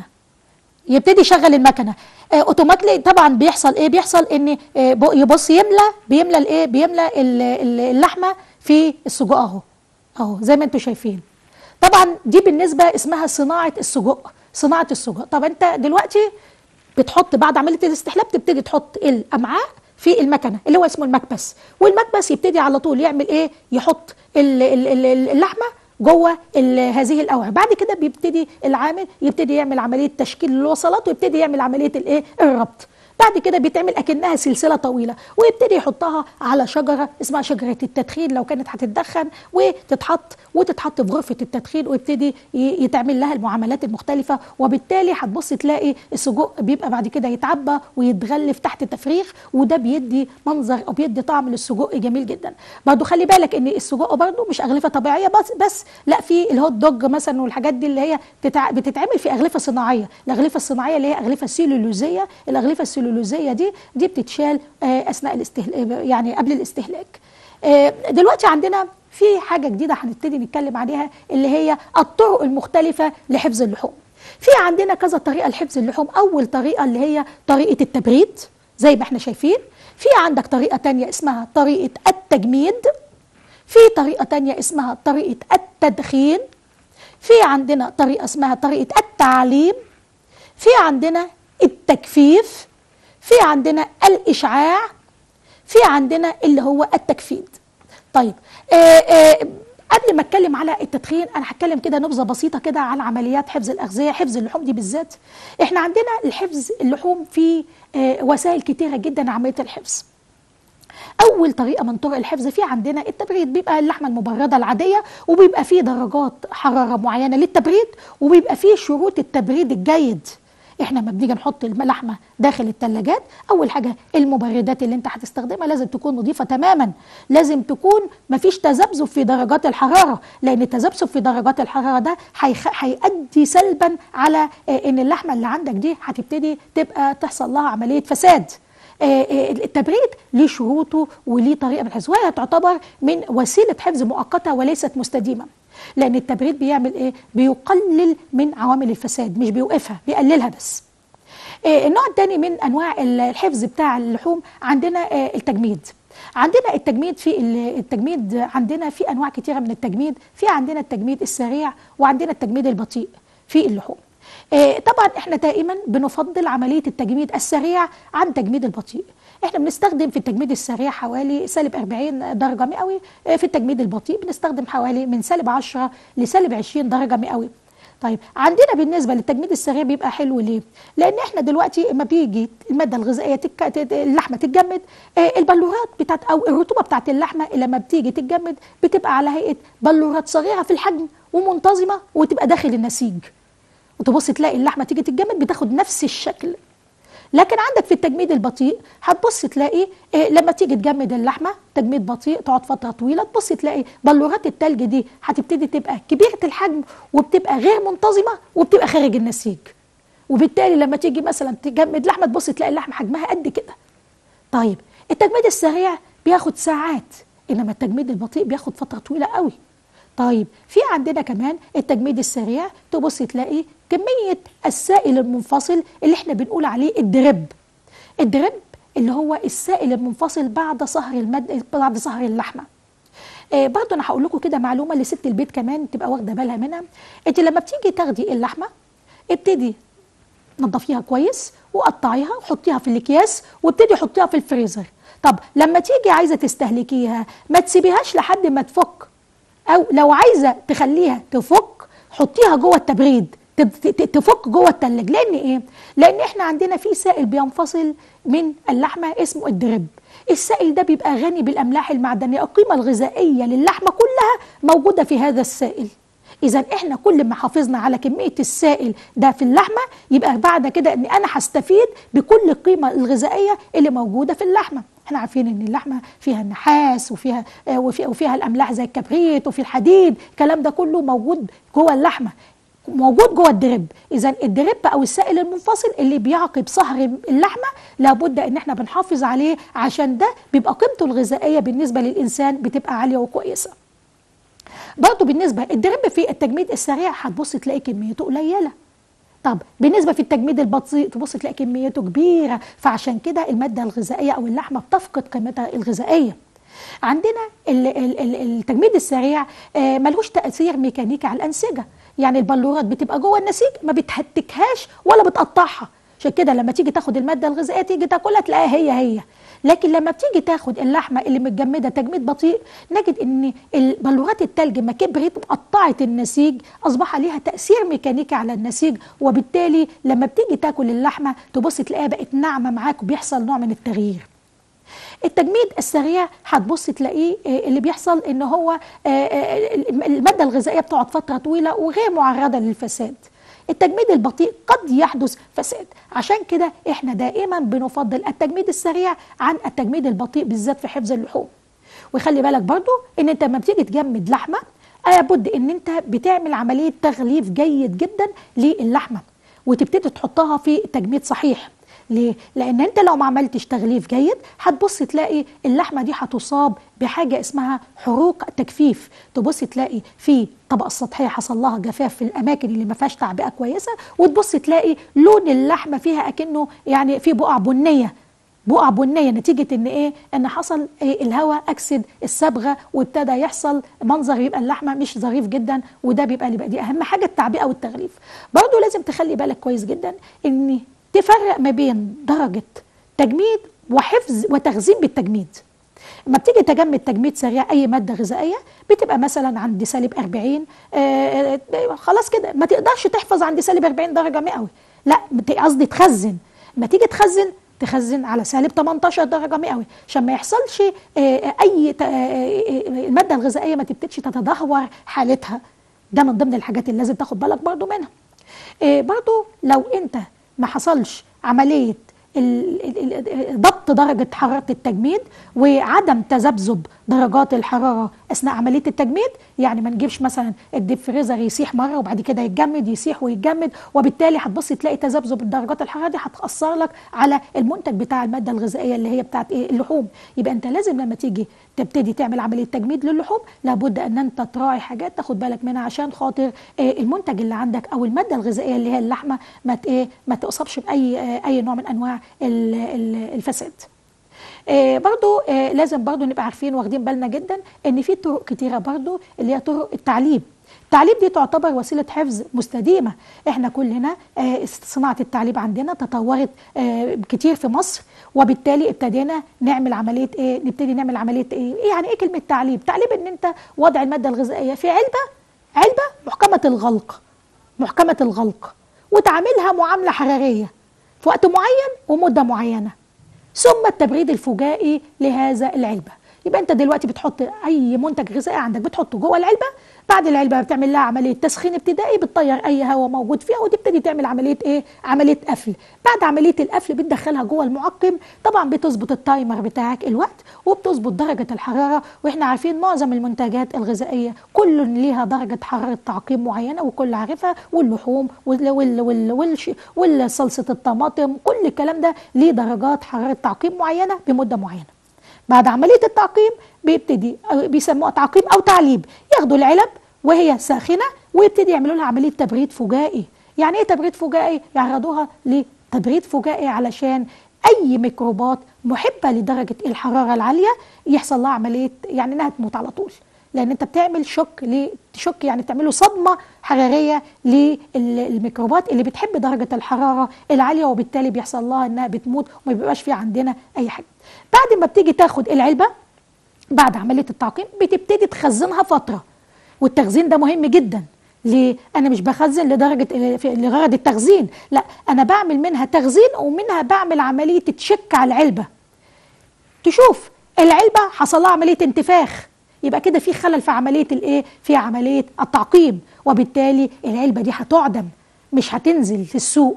S1: يبتدي يشغل المكنه آه، اوتوماتيكلي طبعا بيحصل ايه بيحصل ان آه، ب- يبص يملى بيملى الايه بيملى ال- ال- اللحمه في السجق اهو اهو زي ما انتم شايفين طبعا دي بالنسبه اسمها صناعه السجق صناعه السجق طب انت دلوقتي بتحط بعد عمليه الاستحلاب تبتدي تحط الامعاء في المكنه اللي هو اسمه المكبس والمكبس يبتدي على طول يعمل ايه يحط ال- ال- ال- اللحمه جوه ال- هذه الاوعيه بعد كده بيبتدي العامل يبتدي يعمل عمليه تشكيل الوصلات ويبتدي يعمل عمليه الايه الربط بعد كده بيتعمل اكنها سلسله طويله ويبتدي يحطها على شجره اسمها شجره التدخين لو كانت هتتدخن وتتحط وتتحط في غرفه التدخين ويبتدي ي- يتعمل لها المعاملات المختلفه وبالتالي هتبص تلاقي السجق بيبقى بعد كده يتعبى ويتغلف تحت تفريخ وده بيدي منظر او بيدي طعم للسجق جميل جدا برضو خلي بالك ان السجق برضو مش اغلفه طبيعيه بس بس لا في الهوت دوج مثلا والحاجات دي اللي هي بتتع- بتتعمل في اغلفه صناعيه الاغلفه الصناعيه اللي هي اغلفه سيلولوزيه الاغلفه السيلولوزيه دي دي بتتشال آه، اثناء الاستهلاك يعني قبل الاستهلاك آه، دلوقتي عندنا في حاجه جديده هنبتدي نتكلم عليها اللي هي الطرق المختلفه لحفظ اللحوم في عندنا كذا طريقه لحفظ اللحوم اول طريقه اللي هي طريقه التبريد زي ما احنا شايفين في عندك طريقه تانية اسمها طريقه التجميد في طريقه تانية اسمها طريقه التدخين في عندنا طريقه اسمها طريقه التعليم في عندنا التجفيف في عندنا الاشعاع في عندنا اللي هو التجفيد طيب آه آه قبل ما اتكلم على التدخين انا هتكلم كده نبذه بسيطه كده عن عمليات حفظ الاغذيه حفظ اللحوم دي بالذات احنا عندنا الحفظ اللحوم في آه وسائل كتيره جدا عمليه الحفظ اول طريقه من طرق الحفظ في عندنا التبريد بيبقى اللحمه المبرده العاديه وبيبقى فيه درجات حراره معينه للتبريد وبيبقى فيه شروط التبريد الجيد احنا لما بنيجي نحط اللحمه داخل الثلاجات اول حاجه المبردات اللي انت هتستخدمها لازم تكون نظيفه تماما لازم تكون مفيش تذبذب في درجات الحراره لان التذبذب في درجات الحراره ده هيخ- هيؤدي سلبا على آه، ان اللحمه اللي عندك دي هتبتدي تبقى تحصل لها عمليه فساد آه، آه، التبريد ليه شروطه وليه طريقه من الحفظ وهي تعتبر من وسيله حفظ مؤقته وليست مستديمه لان التبريد بيعمل ايه بيقلل من عوامل الفساد مش بيوقفها بيقللها بس آه، النوع الثاني من انواع الحفظ بتاع اللحوم عندنا آه، التجميد عندنا التجميد في ال- التجميد عندنا في انواع كتيره من التجميد في عندنا التجميد السريع وعندنا التجميد البطيء في اللحوم آه، طبعا احنا دائما بنفضل عمليه التجميد السريع عن تجميد البطيء احنا بنستخدم في التجميد السريع حوالي سالب 40 درجه مئوي آه، في التجميد البطيء بنستخدم حوالي من سالب 10 لسالب 20 درجه مئوي طيب عندنا بالنسبه للتجميد السريع بيبقى حلو ليه؟ لان احنا دلوقتي لما بيجي الماده الغذائيه تك... تت- اللحمه تتجمد آه، البلورات بتاعت او الرطوبه بتاعت اللحمه لما بتيجي تتجمد بتبقى على هيئه بلورات صغيره في الحجم ومنتظمه وتبقى داخل النسيج وتبص تلاقي اللحمه تيجي تتجمد بتاخد نفس الشكل لكن عندك في التجميد البطيء هتبص تلاقي إيه لما تيجي تجمد اللحمه تجميد بطيء تقعد فتره طويله تبص تلاقي بلورات التلج دي هتبتدي تبقى كبيره الحجم وبتبقى غير منتظمه وبتبقى خارج النسيج وبالتالي لما تيجي مثلا تجمد لحمه تبص تلاقي اللحمه حجمها قد كده طيب التجميد السريع بياخد ساعات انما التجميد البطيء بياخد فتره طويله قوي طيب في عندنا كمان التجميد السريع تبص تلاقي كميه السائل المنفصل اللي احنا بنقول عليه الدرب الدرب اللي هو السائل المنفصل بعد صهر المد بعد صهر اللحمه آه برضه انا هقول لكم كده معلومه لست البيت كمان تبقى واخده بالها منها انت لما بتيجي تاخدي اللحمه ابتدي نضفيها كويس وقطعيها وحطيها في الاكياس وابتدي حطيها في الفريزر طب لما تيجي عايزه تستهلكيها ما تسيبيهاش لحد ما تفك او لو عايزه تخليها تفك حطيها جوه التبريد تب- ت- ت- تفك جوه التلاج لان ايه لان احنا عندنا في سائل بينفصل من اللحمه اسمه الدرب السائل ده بيبقى غني بالاملاح المعدنيه القيمه الغذائيه للحمه كلها موجوده في هذا السائل اذا احنا كل ما حافظنا على كميه السائل ده في اللحمه يبقى بعد كده ان انا هستفيد بكل القيمه الغذائيه اللي موجوده في اللحمه احنا عارفين ان اللحمه فيها النحاس وفيها آه، وفي- وفيها الاملاح زي الكبريت وفي الحديد الكلام ده كله موجود جوه اللحمه موجود جوه الدرب اذا الدرب او السائل المنفصل اللي بيعقب صهر اللحمه لابد ان احنا بنحافظ عليه عشان ده بيبقى قيمته الغذائيه بالنسبه للانسان بتبقى عاليه وكويسه برضه بالنسبه الدرب في التجميد السريع هتبص تلاقي كميته قليله طب بالنسبه في التجميد البطيء تبص تلاقي كميته كبيره فعشان كده الماده الغذائيه او اللحمه بتفقد قيمتها الغذائيه عندنا ال- ال- ال- التجميد السريع آه، ملهوش تاثير ميكانيكي على الانسجه يعني البلورات بتبقى جوه النسيج ما بتهتكهاش ولا بتقطعها عشان كده لما تيجي تاخد الماده الغذائيه تيجي تاكلها تلاقيها هي هي لكن لما بتيجي تاخد اللحمه اللي متجمده تجميد بطيء نجد ان البلورات التلج ما كبرت وقطعت النسيج اصبح ليها تاثير ميكانيكي على النسيج وبالتالي لما بتيجي تاكل اللحمه تبص تلاقيها بقت ناعمه معاك وبيحصل نوع من التغيير التجميد السريع هتبص تلاقيه آه، اللي بيحصل ان هو آه، آه، الماده الغذائيه بتقعد فتره طويله وغير معرضه للفساد التجميد البطيء قد يحدث فساد عشان كده احنا دائما بنفضل التجميد السريع عن التجميد البطيء بالذات في حفظ اللحوم وخلي بالك برضو ان انت لما بتيجي تجمد لحمه لابد ان انت بتعمل عمليه تغليف جيد جدا للحمه وتبتدي تحطها في تجميد صحيح ليه؟ لأن أنت لو ما عملتش تغليف جيد هتبص تلاقي اللحمة دي هتصاب بحاجة اسمها حروق تجفيف، تبص تلاقي في الطبقة السطحية حصل لها جفاف في الأماكن اللي ما فيهاش تعبئة كويسة، وتبص تلاقي لون اللحمة فيها أكنه يعني في بقع بنية بقع بنيه نتيجه ان ايه ان حصل إيه الهواء اكسد الصبغه وابتدى يحصل منظر يبقى اللحمه مش ظريف جدا وده بيبقى اللي بقى دي اهم حاجه التعبئه والتغليف برضه لازم تخلي بالك كويس جدا ان تفرق ما بين درجه تجميد وحفظ وتخزين بالتجميد لما بتيجي تجمد تجميد سريع اي ماده غذائيه بتبقى مثلا عند سالب 40 آه، آه، خلاص كده ما تقدرش تحفظ عند سالب 40 درجه مئوي لا بت- قصدي تخزن لما تيجي تخزن تخزن على سالب 18 درجه مئوي عشان ما يحصلش آه، اي ت- آه، آه، الماده الغذائيه ما تبتديش تتدهور حالتها ده من ضمن الحاجات اللي لازم تاخد بالك برضو منها آه، برضو لو انت ما حصلش عمليه ال- ال- ال- ضبط درجة حرارة التجميد وعدم تذبذب درجات الحرارة اثناء عمليه التجميد يعني ما نجيبش مثلا الديب فريزر يسيح مره وبعد كده يتجمد يسيح ويتجمد وبالتالي هتبص تلاقي تذبذب درجات الحراره دي هتاثر لك على المنتج بتاع الماده الغذائيه اللي هي بتاعت ايه اللحوم يبقى انت لازم لما تيجي تبتدي تعمل عمليه تجميد للحوم لابد ان انت تراعي حاجات تاخد بالك منها عشان خاطر آه، المنتج اللي عندك او الماده الغذائيه اللي هي اللحمه ما ت- ايه ما تصابش باي آه، اي نوع من انواع ال- ال- الفساد آه، برضو آه، لازم برضو نبقى عارفين واخدين بالنا جدا ان في طرق كتيره برضو اللي هي طرق التعليم التعليم دي تعتبر وسيله حفظ مستديمه احنا كلنا آه، صناعه التعليم عندنا تطورت آه، كتير في مصر وبالتالي ابتدينا نعمل عمليه ايه نبتدي نعمل عمليه ايه إيه يعني ايه كلمه تعليم تعليم ان انت وضع الماده الغذائيه في علبه علبه محكمه الغلق محكمه الغلق وتعاملها معامله حراريه في وقت معين ومده معينه ثم التبريد الفجائي لهذا العلبه يبقى انت دلوقتي بتحط اي منتج غذائي عندك بتحطه جوه العلبه بعد العلبه بتعمل لها عمليه تسخين ابتدائي بتطير اي هواء موجود فيها وتبتدي تعمل عمليه ايه عمليه قفل بعد عمليه القفل بتدخلها جوه المعقم طبعا بتظبط التايمر بتاعك الوقت وبتظبط درجه الحراره واحنا عارفين معظم المنتجات الغذائيه كل ليها درجه حراره تعقيم معينه وكل عارفها واللحوم وال وال وال والش- والصلصه الطماطم كل الكلام ده ليه درجات حراره تعقيم معينه بمده معينه بعد عمليه التعقيم بيبتدي أو بيسموها تعقيم او تعليب ياخدوا العلب وهي ساخنه ويبتدي يعملوا لها عمليه تبريد فجائي يعني ايه تبريد فجائي يعرضوها لتبريد فجائي علشان اي ميكروبات محبه لدرجه الحراره العاليه يحصل لها عمليه يعني انها تموت على طول لان انت بتعمل شك ل تشك يعني بتعمله صدمه حراريه للميكروبات اللي بتحب درجه الحراره العاليه وبالتالي بيحصل لها انها بتموت وما بيبقاش في عندنا اي حاجه بعد ما بتيجي تاخد العلبه بعد عمليه التعقيم بتبتدي تخزنها فتره والتخزين ده مهم جدا ليه؟ انا مش بخزن لدرجه في- لغرض التخزين لا انا بعمل منها تخزين ومنها بعمل عمليه تشك على العلبه تشوف العلبه حصل لها عمليه انتفاخ يبقى كده في خلل في عمليه الايه في عمليه التعقيم وبالتالي العلبه دي هتعدم مش هتنزل في السوق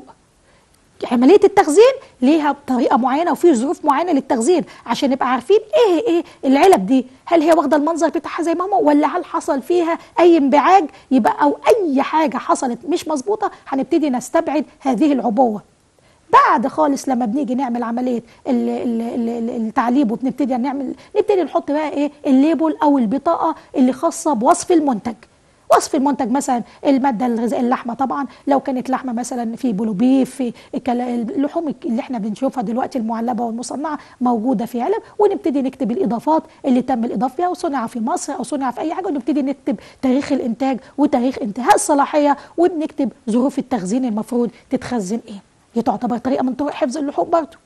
S1: عمليه التخزين ليها طريقه معينه وفي ظروف معينه للتخزين عشان نبقى عارفين ايه ايه العلب دي هل هي واخده المنظر بتاعها زي ما هو ولا هل حصل فيها اي انبعاج يبقى او اي حاجه حصلت مش مظبوطه هنبتدي نستبعد هذه العبوه بعد خالص لما بنيجي نعمل عمليه ال- ال- ال- ال- التعليب وبنبتدي نعمل نبتدي نحط بقى ايه الليبل او البطاقه اللي خاصه بوصف المنتج وصف المنتج مثلا الماده الغذائيه اللحمه طبعا لو كانت لحمه مثلا في بلوبيف في الكلا- اللحوم اللي احنا بنشوفها دلوقتي المعلبه والمصنعه موجوده في علب ونبتدي نكتب الاضافات اللي تم الاضافه فيها وصنع في مصر او صنع في اي حاجه ونبتدي نكتب تاريخ الانتاج وتاريخ انتهاء الصلاحيه وبنكتب ظروف التخزين المفروض تتخزن ايه دي تعتبر طريقه من طرق حفظ اللحوم برضو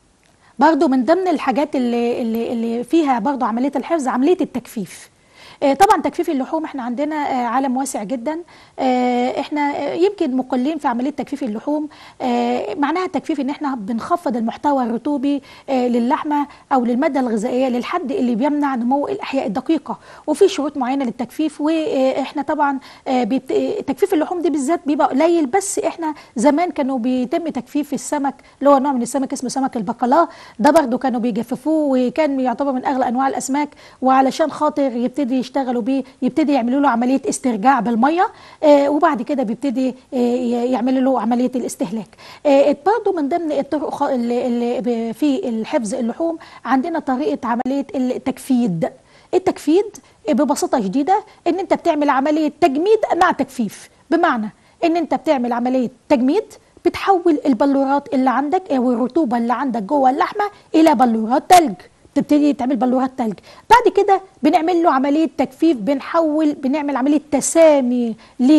S1: برضو من ضمن الحاجات اللي, اللي, اللي فيها برضو عملية الحفظ عملية التجفيف آه، طبعا تجفيف اللحوم احنا عندنا آه، عالم واسع جدا آه، احنا آه، يمكن مقلين في عمليه تجفيف اللحوم آه، معناها التجفيف ان احنا بنخفض المحتوى الرطوبي آه، للحمه او للماده الغذائيه للحد اللي بيمنع نمو الاحياء الدقيقه وفي شروط معينه للتجفيف واحنا طبعا آه، بيبت- آه، تجفيف اللحوم دي بالذات بيبقى قليل بس احنا زمان كانوا بيتم تجفيف السمك اللي هو نوع من السمك اسمه سمك البقلاء ده برضو كانوا بيجففوه وكان يعتبر من اغلى انواع الاسماك وعلشان خاطر يبتدي يشتغلوا بيه يبتدي يعملوا له عمليه استرجاع بالميه آه وبعد كده بيبتدي آه ي- يعملوا له عمليه الاستهلاك آه برضو من ضمن الطرق خ- اللي اللي ب- في الحفظ اللحوم عندنا طريقه عمليه التجفيد التجفيد ببساطه شديده ان انت بتعمل عمليه تجميد مع تجفيف بمعنى ان انت بتعمل عمليه تجميد بتحول البلورات اللي عندك او الرطوبه اللي عندك جوه اللحمه الى بلورات تلج تبتدي تعمل بلورات تلج بعد كده بنعمل له عمليه تجفيف بنحول بنعمل عمليه تسامي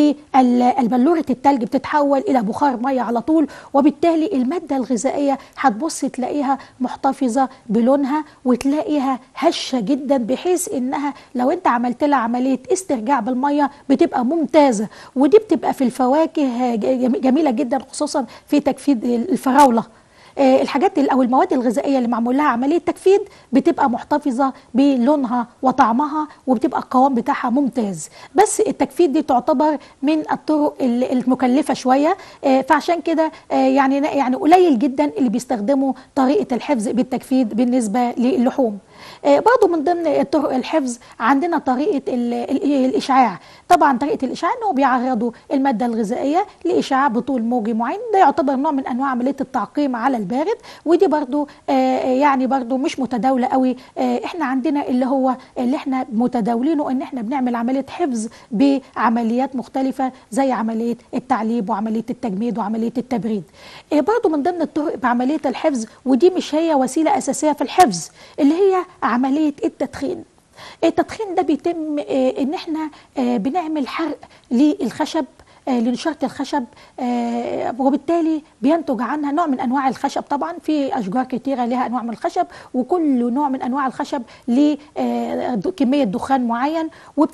S1: لبلوره التلج بتتحول الى بخار ميه على طول وبالتالي الماده الغذائيه هتبص تلاقيها محتفظه بلونها وتلاقيها هشه جدا بحيث انها لو انت عملت لها عمليه استرجاع بالميه بتبقى ممتازه ودي بتبقى في الفواكه جم- جميله جدا خصوصا في تجفيد الفراوله آه، الحاجات ال- او المواد الغذائيه اللي معمول لها عمليه تجفيد بتبقى محتفظه بلونها وطعمها وبتبقى القوام بتاعها ممتاز بس التجفيد دي تعتبر من الطرق ال- المكلفه شويه آه، فعشان كده آه، يعني يعني قليل جدا اللي بيستخدموا طريقه الحفظ بالتجفيد بالنسبه للحوم آه، برضو من ضمن طرق الحفظ عندنا طريقه ال- ال- الاشعاع طبعا طريقه الاشعاع انه بيعرضوا الماده الغذائيه لاشعاع بطول موجي معين ده يعتبر نوع من انواع عمليه التعقيم على البارد ودي برضو آه، يعني برضو مش متداوله قوي آه، احنا عندنا اللي هو اللي احنا متداولينه ان احنا بنعمل عمليه حفظ بعمليات مختلفه زي عمليه التعليب وعمليه التجميد وعمليه التبريد آه، برضو من ضمن الطرق بعمليه الحفظ ودي مش هي وسيله اساسيه في الحفظ اللي هي عمليه التدخين التدخين ده بيتم آه، ان احنا آه، بنعمل حرق للخشب آه، لنشارة الخشب آه، وبالتالي بينتج عنها نوع من انواع الخشب طبعا في اشجار كتيره لها انواع من الخشب وكل نوع من انواع الخشب له آه، د- كميه دخان معين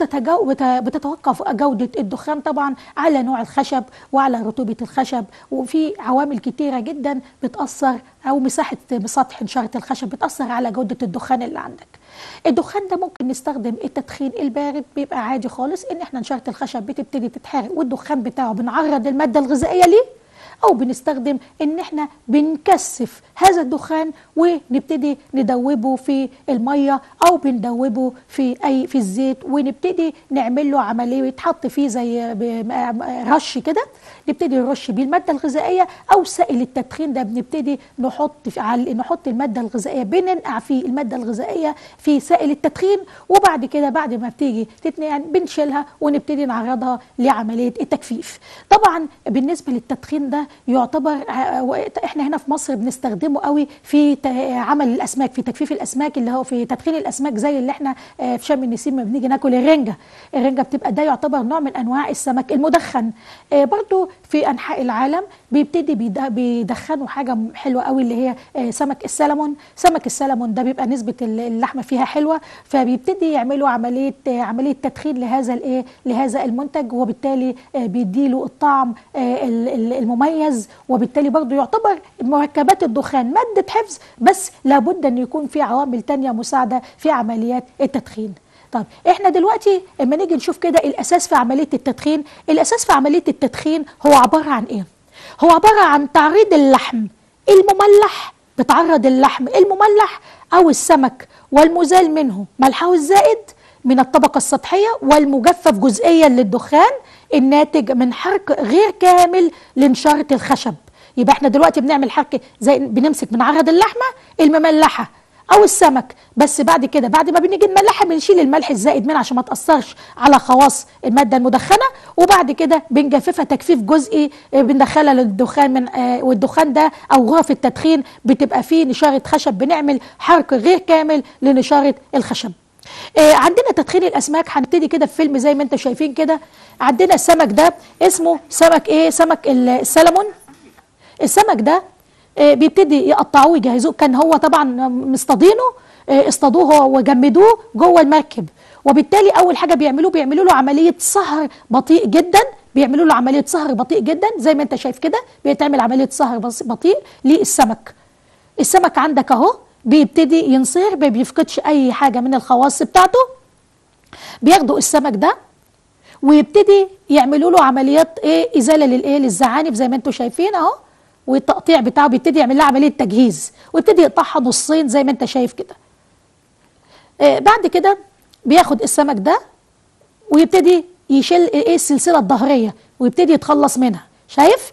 S1: وبتتوقف جوده الدخان طبعا على نوع الخشب وعلى رطوبه الخشب وفي عوامل كتيره جدا بتاثر او مساحه سطح نشاره الخشب بتاثر على جوده الدخان اللي عندك الدخان ده ممكن نستخدم التدخين البارد بيبقى عادي خالص ان احنا نشاره الخشب بتبتدي تتحرق والدخان بتاعه بنعرض الماده الغذائيه ليه او بنستخدم ان احنا بنكثف هذا الدخان ونبتدي ندوبه في الميه او بندوبه في اي في الزيت ونبتدي نعمل له عمليه يتحط فيه زي ب- رش كده نبتدي نرش بيه الماده الغذائيه او سائل التدخين ده بنبتدي نحط في على نحط الماده الغذائيه بننقع فيه الماده الغذائيه في سائل التدخين وبعد كده بعد ما بتيجي تتنقع بنشيلها ونبتدي نعرضها لعمليه التجفيف طبعا بالنسبه للتدخين ده يعتبر ع- و- احنا هنا في مصر بنستخدمه قوي في ت- عمل الاسماك في تجفيف الاسماك اللي هو في تدخين الاسماك زي اللي احنا آه، في شم النسيم ما بنيجي ناكل الرنجه الرنجه بتبقى ده يعتبر نوع من انواع السمك المدخن آه، برضو في انحاء العالم بيبتدي بيد- بيدخنوا حاجه م- حلوه قوي اللي هي آه، سمك السلمون سمك السلمون ده بيبقى نسبه ال- اللحمه فيها حلوه فبيبتدي يعملوا عمليه آه، عمليه تدخين لهذا الايه لهذا المنتج وبالتالي آه، بيديله الطعم آه، ال- ال- المميز وبالتالي برضو يعتبر مركبات الدخان ماده حفظ بس لابد ان يكون في عوامل تانية مساعده في عمليات التدخين طيب احنا دلوقتي لما نيجي نشوف كده الاساس في عمليه التدخين الاساس في عمليه التدخين هو عباره عن ايه هو عباره عن تعريض اللحم المملح بتعرض اللحم المملح او السمك والمزال منه ملحه الزائد من الطبقه السطحيه والمجفف جزئيا للدخان الناتج من حرق غير كامل لنشاره الخشب يبقى احنا دلوقتي بنعمل حرق زي بنمسك بنعرض اللحمه المملحه او السمك بس بعد كده بعد ما بنيجي نملحها بنشيل الملح الزائد منها عشان ما تاثرش على خواص الماده المدخنه وبعد كده بنجففها تجفيف جزئي آه، بندخلها للدخان من آه، والدخان ده او غرف التدخين بتبقى فيه نشاره خشب بنعمل حرق غير كامل لنشاره الخشب آه، عندنا تدخين الاسماك هنبتدي كده في فيلم زي ما انتم شايفين كده عندنا السمك ده اسمه سمك ايه سمك السلمون السمك ده آه، بيبتدي يقطعوه يجهزوه كان هو طبعا مصطادينه آه، اصطادوه هو وجمدوه جوه المركب وبالتالي اول حاجه بيعملوه بيعملوا له عمليه صهر بطيء جدا بيعملوا له عمليه صهر بطيء جدا زي ما انت شايف كده بيتعمل عمليه صهر بس- بطيء للسمك السمك عندك اهو بيبتدي ينصهر ما بيفقدش اي حاجه من الخواص بتاعته بياخدوا السمك ده ويبتدي يعملوا له عمليات ايه ازاله للايه للزعانف زي ما انتم شايفين اهو والتقطيع بتاعه بيبتدي يعمل لها عمليه تجهيز ويبتدي يقطعها نصين زي ما انت شايف كده آه بعد كده بياخد السمك ده ويبتدي يشيل ايه السلسله الظهريه ويبتدي يتخلص منها شايف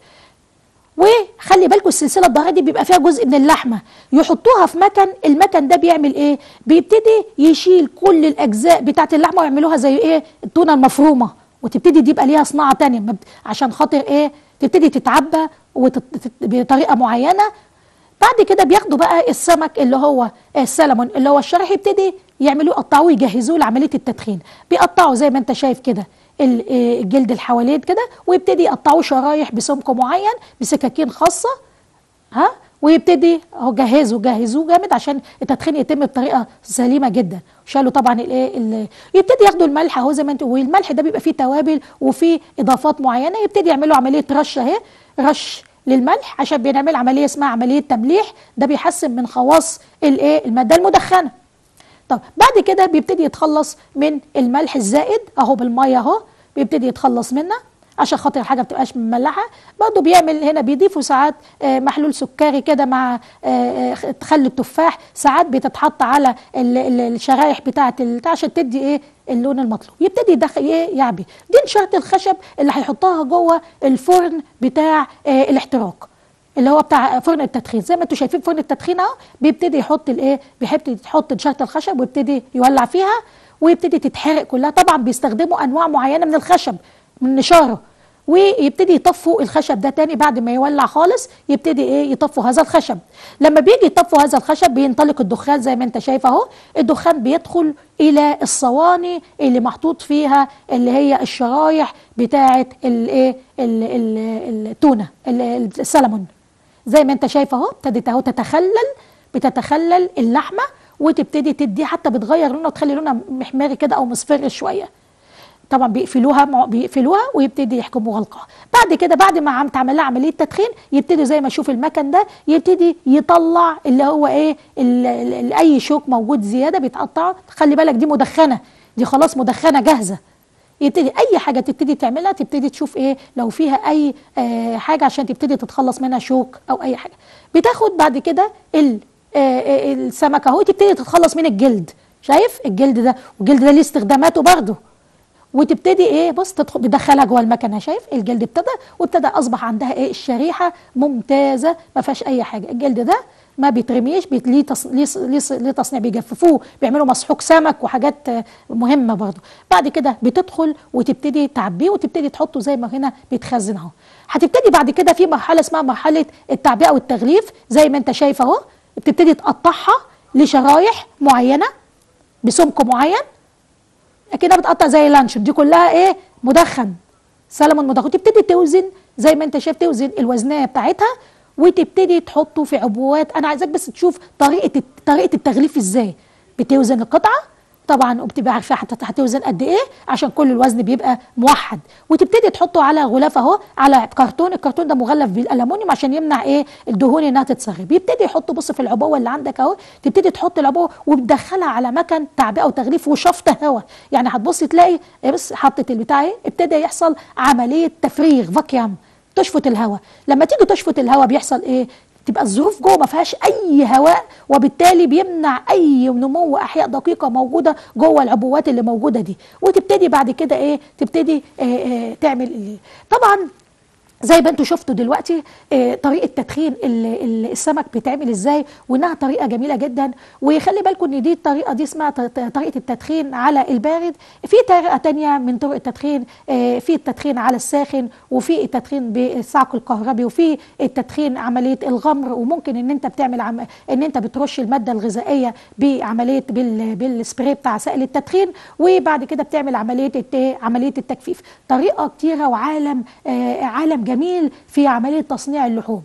S1: وخلي بالكم السلسله الظهريه دي بيبقى فيها جزء من اللحمه يحطوها في مكن المكن ده بيعمل ايه بيبتدي يشيل كل الاجزاء بتاعه اللحمه ويعملوها زي ايه التونه المفرومه وتبتدي دي يبقى ليها صناعه تانية ما بت- عشان خاطر ايه تبتدي تتعبى وتت... تت- بطريقه معينه بعد كده بياخدوا بقى السمك اللي هو السلمون اللي هو الشرح يبتدي يعملوه يقطعوه يجهزوه لعمليه التدخين بيقطعوا زي ما انت شايف كده ال- آه، الجلد اللي حواليه كده ويبتدي يقطعوه شرايح بسمك معين بسكاكين خاصه ها ويبتدي اهو جهزوا جهزوه جامد عشان التدخين يتم بطريقه سليمه جدا شالوا طبعا الايه ال- يبتدي ياخدوا الملح اهو زي ما انتوا والملح ده بيبقى فيه توابل وفيه اضافات معينه يبتدي يعملوا عمليه رش اهي رش للملح عشان بنعمل عمليه اسمها عمليه تمليح ده بيحسن من خواص الايه الماده المدخنه طب بعد كده بيبتدي يتخلص من الملح الزائد اهو بالميه اهو بيبتدي يتخلص منها عشان خاطر الحاجه ما بتبقاش مملحه برضه بيعمل هنا بيضيفوا ساعات آه، محلول سكري كده مع آه، آه، خل التفاح ساعات بتتحط على ال- ال- الشرايح بتاعه ال- عشان تدي ايه اللون المطلوب يبتدي يدخل ايه يعبي دي نشاره الخشب اللي هيحطها جوه الفرن بتاع آه، الاحتراق اللي هو بتاع فرن التدخين زي ما انتم شايفين فرن التدخين اهو بيبتدي يحط الايه بيبتدي يحط نشاره الخشب ويبتدي يولع فيها ويبتدي تتحرق كلها طبعا بيستخدموا انواع معينه من الخشب من نشاره ويبتدي يطفوا الخشب ده تاني بعد ما يولع خالص يبتدي ايه يطفوا هذا الخشب لما بيجي يطفوا هذا الخشب بينطلق الدخان زي ما انت شايف اهو الدخان بيدخل الى الصواني اللي محطوط فيها اللي هي الشرايح بتاعه الايه ال- ال- التونه ال- السلمون زي ما انت شايف اهو ابتدت اهو تتخلل بتتخلل اللحمه وتبتدي تدي حتى بتغير لونها وتخلي لونها محمري كده او مصفر شويه طبعا بيقفلوها مع- بيقفلوها ويبتدي يحكموا غلقها بعد كده بعد ما عم تعمل لها عمليه تدخين يبتدي زي ما اشوف المكن ده يبتدي يطلع اللي هو ايه ال- ال- ال- اي شوك موجود زياده بيتقطع خلي بالك دي مدخنه دي خلاص مدخنه جاهزه يبتدي اي حاجه تبتدي تعملها تبتدي تشوف ايه لو فيها اي آه حاجه عشان تبتدي تتخلص منها شوك او اي حاجه بتاخد بعد كده ال آه آه السمكه اهو تبتدي تتخلص من الجلد شايف الجلد ده والجلد ده ليه استخداماته برضه وتبتدي ايه بص تدخل بدخلها جوه المكنه شايف الجلد ابتدى وابتدى اصبح عندها ايه الشريحه ممتازه ما فيهاش اي حاجه الجلد ده ما بيترميش بيت- ليه تص... ليه ص- ليه ص- ليه تصنيع بيجففوه بيعملوا مسحوق سمك وحاجات آه، مهمه برضه بعد كده بتدخل وتبتدي تعبيه وتبتدي تحطه زي ما هنا بيتخزن اهو هتبتدي بعد كده في مرحله اسمها مرحله التعبئه والتغليف زي ما انت شايف اهو بتبتدي تقطعها لشرايح معينه بسمك معين اكنها بتقطع زي لانشون دي كلها ايه مدخن سلمون مدخن تبتدي توزن زي ما انت شايف توزن الوزنيه بتاعتها وتبتدي تحطه في عبوات انا عايزاك بس تشوف طريقه طريقه التغليف ازاي بتوزن القطعه طبعا وبتبقى عارفه هت- هتوزن قد ايه عشان كل الوزن بيبقى موحد وتبتدي تحطه على غلاف اهو على كرتون الكرتون ده مغلف بالالومنيوم عشان يمنع ايه الدهون انها تتسرب يبتدي يحطه بص في العبوه اللي عندك اهو تبتدي تحط العبوه وبتدخلها على مكن تعبئه وتغليف وشفط هواء يعني هتبص تلاقي إيه بس حطت البتاع ايه ابتدى يحصل عمليه تفريغ فاكيوم تشفط الهواء لما تيجي تشفط الهواء بيحصل ايه تبقى الظروف جوه ما فيهاش اي هواء وبالتالي بيمنع اي نمو احياء دقيقه موجوده جوه العبوات اللي موجوده دي وتبتدي بعد كده ايه تبتدي آه آه تعمل إيه؟ طبعا زي ما انتم شفتوا دلوقتي آه، طريقه تدخين ال- ال- السمك بيتعمل ازاي وانها طريقه جميله جدا وخلي بالكم ان دي الطريقه دي اسمها ط- ط- طريقه التدخين على البارد في طريقه تانية من طرق التدخين آه، في التدخين على الساخن وفي التدخين بالصعق الكهربي وفي التدخين عمليه الغمر وممكن ان انت بتعمل عم... ان انت بترش الماده الغذائيه بعمليه بال... بالسبراي بتاع سائل التدخين وبعد كده بتعمل عمليه الت... عمليه التجفيف طريقه كتيره وعالم آه عالم جميل في عمليه تصنيع اللحوم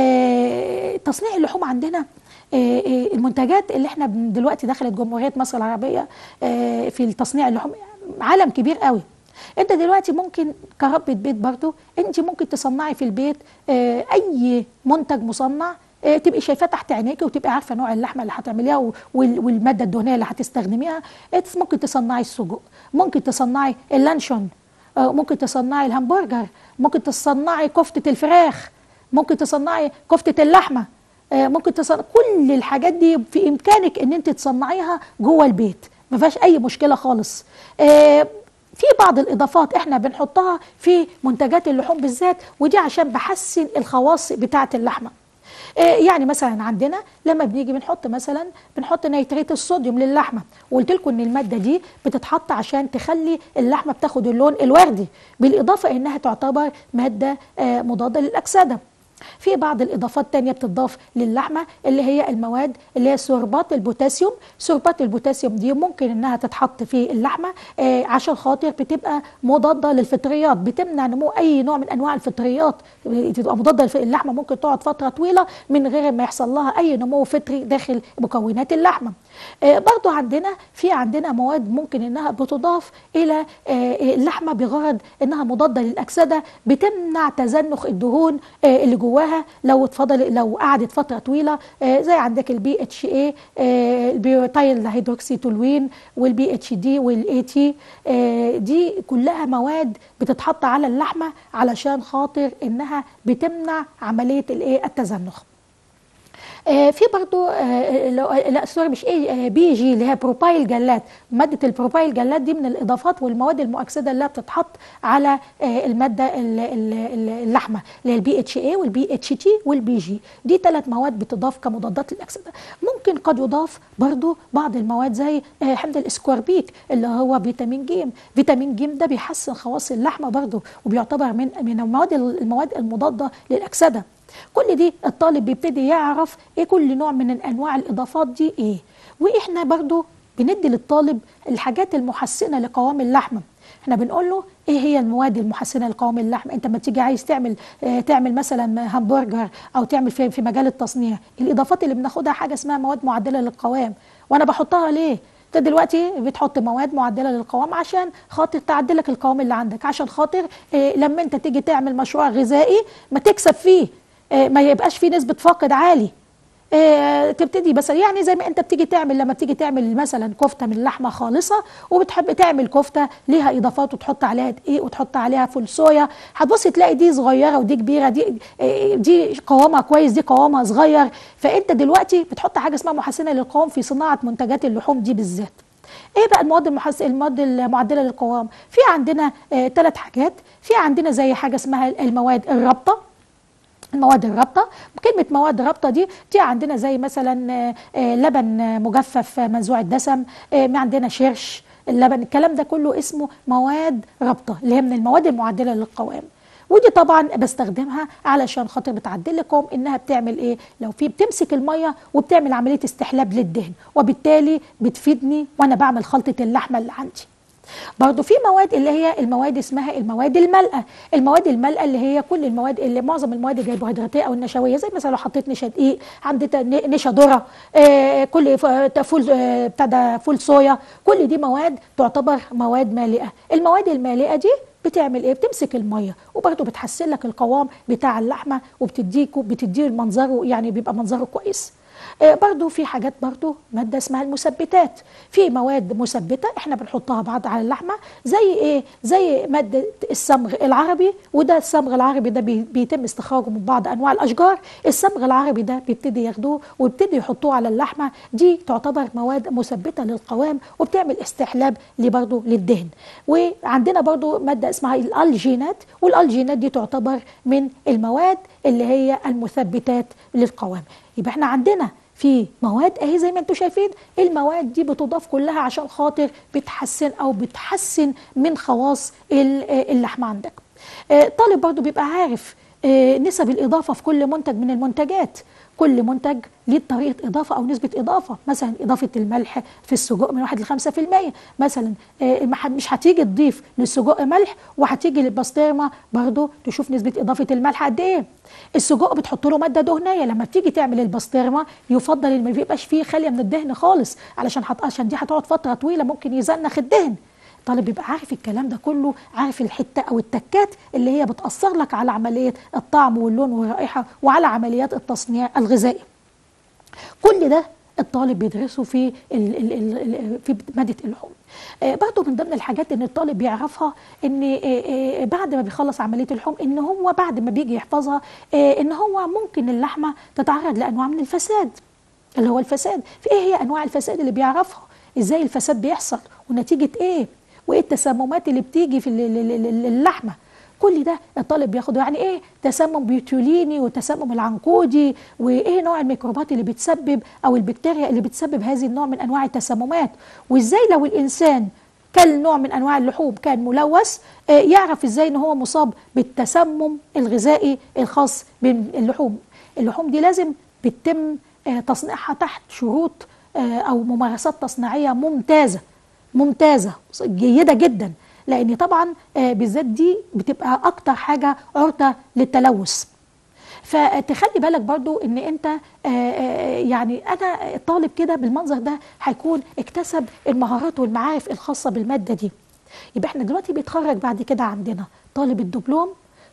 S1: آه تصنيع اللحوم عندنا آه، آه، المنتجات اللي احنا بن- دلوقتي دخلت جمهوريه مصر العربيه آه، في تصنيع اللحوم عالم كبير قوي انت دلوقتي ممكن كربة بيت برضو انت ممكن تصنعي في البيت آه، اي منتج مصنع آه، تبقي شايفاه تحت عينيكي وتبقي عارفه نوع اللحمه اللي هتعمليها و- وال- والماده الدهنيه اللي هتستخدميها آه، ممكن تصنعي السجق ممكن تصنعي اللانشون آه، ممكن تصنعي الهمبرجر ممكن تصنعي كفته الفراخ ممكن تصنعي كفته اللحمه آه، ممكن تصنع كل الحاجات دي في امكانك ان انت تصنعيها جوه البيت ما فيهاش اي مشكله خالص آه، في بعض الاضافات احنا بنحطها في منتجات اللحوم بالذات ودي عشان بحسن الخواص بتاعه اللحمه آه، يعني مثلا عندنا لما بنيجي بنحط مثلا بنحط نيتريت الصوديوم للحمه وقلت لكم ان الماده دي بتتحط عشان تخلي اللحمه بتاخد اللون الوردي بالاضافه انها تعتبر ماده آه، مضاده للاكسده في بعض الاضافات تانية بتضاف للحمه اللي هي المواد اللي هي سوربات البوتاسيوم سوربات البوتاسيوم دي ممكن انها تتحط في اللحمه آه عشان خاطر بتبقى مضاده للفطريات بتمنع نمو اي نوع من انواع الفطريات تبقى مضاده للف- اللحمه ممكن تقعد فتره طويله من غير ما يحصل لها اي نمو فطري داخل مكونات اللحمه آه برضو عندنا في عندنا مواد ممكن انها بتضاف الى آه اللحمه بغرض انها مضاده للاكسده بتمنع تزنخ الدهون آه اللي جواها جواها لو اتفضل لو قعدت فتره طويله آه، زي عندك البي اتش اي البيوتايل هيدروكسي تولوين والبي اتش دي والاي تي دي كلها مواد بتتحط على اللحمه علشان خاطر انها بتمنع عمليه الايه التزنخ آه، في برضو آه، لا لا، سوري مش ايه بي جي اللي هي بروبايل جلات ماده البروبايل جلات دي من الاضافات والمواد المؤكسده اللي بتتحط على آه، الماده ال- ال- ال- اللحمه اللي هي البي اتش اي والبي اتش تي والبي جي دي ثلاث مواد بتضاف كمضادات للاكسده ممكن قد يضاف برضو بعض المواد زي آه، حمض الاسكوربيك اللي هو فيتامين جيم فيتامين جيم ده بيحسن خواص اللحمه برضو وبيعتبر من من المواد المواد المضاده للاكسده كل دي الطالب بيبتدي يعرف ايه كل نوع من انواع الاضافات دي ايه واحنا برضو بندي للطالب الحاجات المحسنه لقوام اللحمه احنا بنقول له ايه هي المواد المحسنه لقوام اللحم انت لما تيجي عايز تعمل اه تعمل مثلا همبرجر او تعمل في, في مجال التصنيع الاضافات اللي بناخدها حاجه اسمها مواد معدله للقوام وانا بحطها ليه انت دلوقتي بتحط مواد معدله للقوام عشان خاطر تعدلك القوام اللي عندك عشان خاطر اه لما انت تيجي تعمل مشروع غذائي ما تكسب فيه اه ما يبقاش فيه نسبه فاقد عالي آه، تبتدي بس يعني زي ما انت بتيجي تعمل لما بتيجي تعمل مثلا كفته من لحمه خالصه وبتحب تعمل كفته ليها اضافات وتحط عليها دقيق وتحط عليها فول صويا هتبص تلاقي دي صغيره ودي كبيره دي آه، دي قوامها كويس دي قوامها صغير فانت دلوقتي بتحط حاجه اسمها محسنه للقوام في صناعه منتجات اللحوم دي بالذات ايه بقى المواد المحس... المواد المعدله للقوام في عندنا ثلاث حاجات في عندنا زي حاجه اسمها المواد الرابطه المواد الرابطه كلمه مواد رابطه دي دي عندنا زي مثلا آه، آه، لبن آه، مجفف آه، منزوع الدسم آه، عندنا شرش اللبن الكلام ده كله اسمه مواد رابطه اللي هي من المواد المعدله للقوام ودي طبعا بستخدمها علشان خاطر بتعدل لكم انها بتعمل ايه لو في بتمسك الميه وبتعمل عمليه استحلاب للدهن وبالتالي بتفيدني وانا بعمل خلطه اللحمه اللي عندي برضو في مواد اللي هي المواد اسمها المواد الملأة المواد الملأة اللي هي كل المواد اللي معظم المواد الكربوهيدراتية او النشوية زي مثلا لو حطيت نشا دقيق عندي نشا ذرة آه كل ف- فول آه ابتدى فول صويا كل دي مواد تعتبر مواد مالئة المواد المالئة دي بتعمل ايه بتمسك الميه وبرضه بتحسن لك القوام بتاع اللحمه وبتديكوا بتديه منظره يعني بيبقى منظره كويس آه، برضو في حاجات برضو مادة اسمها المثبتات في مواد مثبتة احنا بنحطها بعض على اللحمة زي ايه زي مادة الصمغ العربي وده الصمغ العربي ده بي- بيتم استخراجه من بعض انواع الاشجار الصمغ العربي ده بيبتدي ياخدوه ويبتدي يحطوه على اللحمة دي تعتبر مواد مثبتة للقوام وبتعمل استحلاب لي برضو للدهن وعندنا برضو مادة اسمها الالجينات والالجينات دي تعتبر من المواد اللي هي المثبتات للقوام يبقى احنا عندنا في مواد اهي زي ما انتم شايفين المواد دي بتضاف كلها عشان خاطر بتحسن او بتحسن من خواص ال- آه، اللحمه عندك آه، طالب برضو بيبقى عارف آه، نسب الاضافه في كل منتج من المنتجات كل منتج ليه طريقه اضافه او نسبه اضافه مثلا اضافه الملح في السجق من 1 ل 5% مثلا آه، ما ح- مش هتيجي تضيف للسجق ملح وهتيجي للبسطرمه برضو تشوف نسبه اضافه الملح قد ايه السجق بتحط له ماده دهنيه لما بتيجي تعمل البسطرمه يفضل ان ما يبقاش فيه خاليه من الدهن خالص علشان حط... عشان دي هتقعد فتره طويله ممكن يزنخ الدهن الطالب بيبقى عارف الكلام ده كله عارف الحته او التكات اللي هي بتاثر لك على عمليه الطعم واللون والرائحه وعلى عمليات التصنيع الغذائي كل ده الطالب بيدرسه في ال ال ال ال في ماده اللحوم آه برضه من ضمن الحاجات ان الطالب بيعرفها ان آه آه بعد ما بيخلص عمليه اللحوم ان هو بعد ما بيجي يحفظها آه ان هو ممكن اللحمه تتعرض لانواع من الفساد اللي هو الفساد في ايه هي انواع الفساد اللي بيعرفها ازاي الفساد بيحصل ونتيجه ايه وايه التسممات اللي بتيجي في ال- ال- ال- اللحمه كل ده الطالب بياخده يعني ايه تسمم بيوتيوليني وتسمم العنقودي وايه نوع الميكروبات اللي بتسبب او البكتيريا اللي بتسبب هذه النوع من انواع التسممات وازاي لو الانسان كل نوع من انواع اللحوم كان ملوث آه، يعرف ازاي ان هو مصاب بالتسمم الغذائي الخاص باللحوم اللحوم دي لازم بتتم آه، تصنيعها تحت شروط آه، او ممارسات تصنيعيه ممتازه ممتازه جيده جدا لان طبعا آه، بالذات دي بتبقى اكتر حاجه عرضه للتلوث فتخلي بالك برضو ان انت آه، آه، يعني انا الطالب كده بالمنظر ده هيكون اكتسب المهارات والمعارف الخاصه بالماده دي يبقى احنا دلوقتي بيتخرج بعد كده عندنا طالب الدبلوم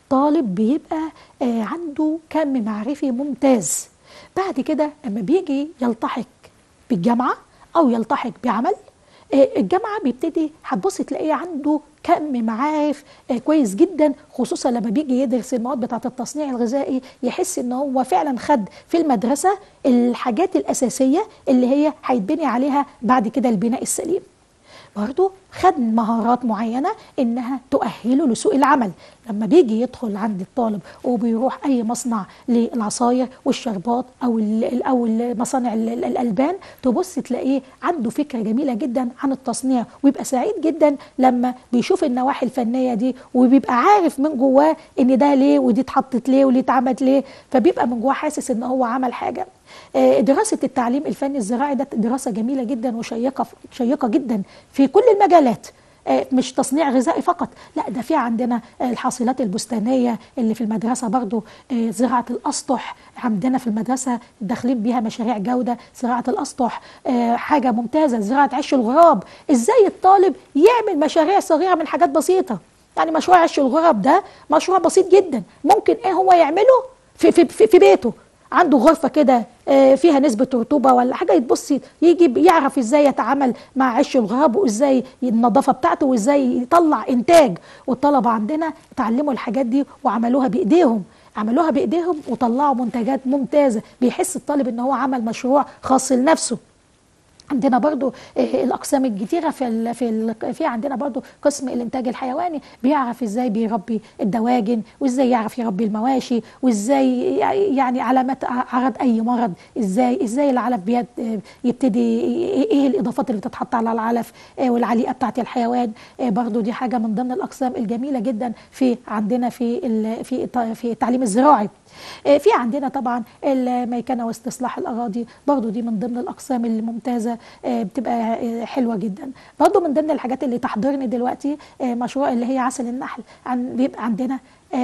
S1: طالب بيبقى آه، عنده كم معرفي ممتاز بعد كده لما بيجي يلتحق بالجامعة أو يلتحق بعمل آه، الجامعة بيبتدي هتبص تلاقيه عنده كم معارف آه، كويس جدا خصوصا لما بيجي يدرس المواد بتاعة التصنيع الغذائي يحس ان هو فعلا خد في المدرسة الحاجات الأساسية اللي هي هيتبني عليها بعد كده البناء السليم برضه خد مهارات معينة إنها تؤهله لسوق العمل لما بيجي يدخل عند الطالب وبيروح أي مصنع للعصاير والشربات أو ال أو مصانع الألبان تبص تلاقيه عنده فكرة جميلة جدا عن التصنيع ويبقى سعيد جدا لما بيشوف النواحي الفنية دي وبيبقى عارف من جواه إن ده ليه ودي اتحطت ليه وليه اتعملت ليه فبيبقى من جواه حاسس إن هو عمل حاجة آه، دراسة التعليم الفني الزراعي ده دراسة جميلة جدا وشيقة شيقة جدا في كل المجالات آه، مش تصنيع غذائي فقط لا ده في عندنا الحاصلات البستانية اللي في المدرسة برضو آه، زراعة الأسطح عندنا في المدرسة داخلين بيها مشاريع جودة زراعة الأسطح حاجة ممتازة زراعة عش الغراب إزاي الطالب يعمل مشاريع صغيرة من حاجات بسيطة يعني مشروع عش الغراب ده مشروع بسيط جدا ممكن ايه هو يعمله في, في, في, في بيته عنده غرفة كده آه، فيها نسبة رطوبة ولا حاجة يتبص يجي يعرف ازاي يتعامل مع عش الغراب وازاي النظافة بتاعته وازاي يطلع انتاج والطلبة عندنا اتعلموا الحاجات دي وعملوها بايديهم عملوها بايديهم وطلعوا منتجات ممتازة بيحس الطالب ان هو عمل مشروع خاص لنفسه عندنا برضو آه، الاقسام الكتيره في ال في ال في عندنا برضو قسم الانتاج الحيواني بيعرف ازاي بيربي الدواجن وازاي يعرف يربي المواشي وازاي يعني علامات عرض اي مرض ازاي ازاي العلف يبتدي ايه الاضافات اللي بتتحط على العلف آه، والعليقه بتاعت الحيوان آه، برضو دي حاجه من ضمن الاقسام الجميله جدا في عندنا في في في التعليم الزراعي آه، في عندنا طبعا الميكنه واستصلاح الاراضي برضو دي من ضمن الاقسام الممتازه آه، بتبقى آه، حلوه جدا برضو من ضمن الحاجات اللي تحضرني دلوقتي مشروع اللي هي عسل النحل بيبقى عندنا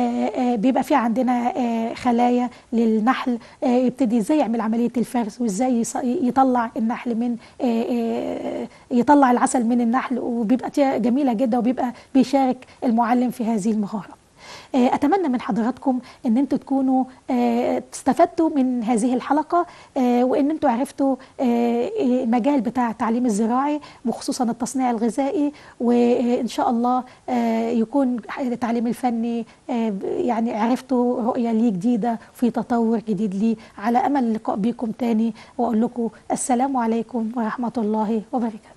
S1: بيبقى في عندنا خلايا للنحل يبتدي ازاي يعمل عمليه الفرز وازاي يطلع النحل من يطلع العسل من النحل وبيبقى جميله جدا وبيبقى بيشارك المعلم في هذه المهاره آه، اتمنى من حضراتكم ان انتم تكونوا آه، استفدتوا من هذه الحلقه آه، وان انتم عرفتوا المجال بتاع التعليم الزراعي وخصوصا التصنيع الغذائي وان شاء الله يكون التعليم الفني يعني عرفتوا رؤيه ليه جديده في تطور جديد ليه على امل اللقاء بكم تاني واقول لكم السلام عليكم ورحمه الله وبركاته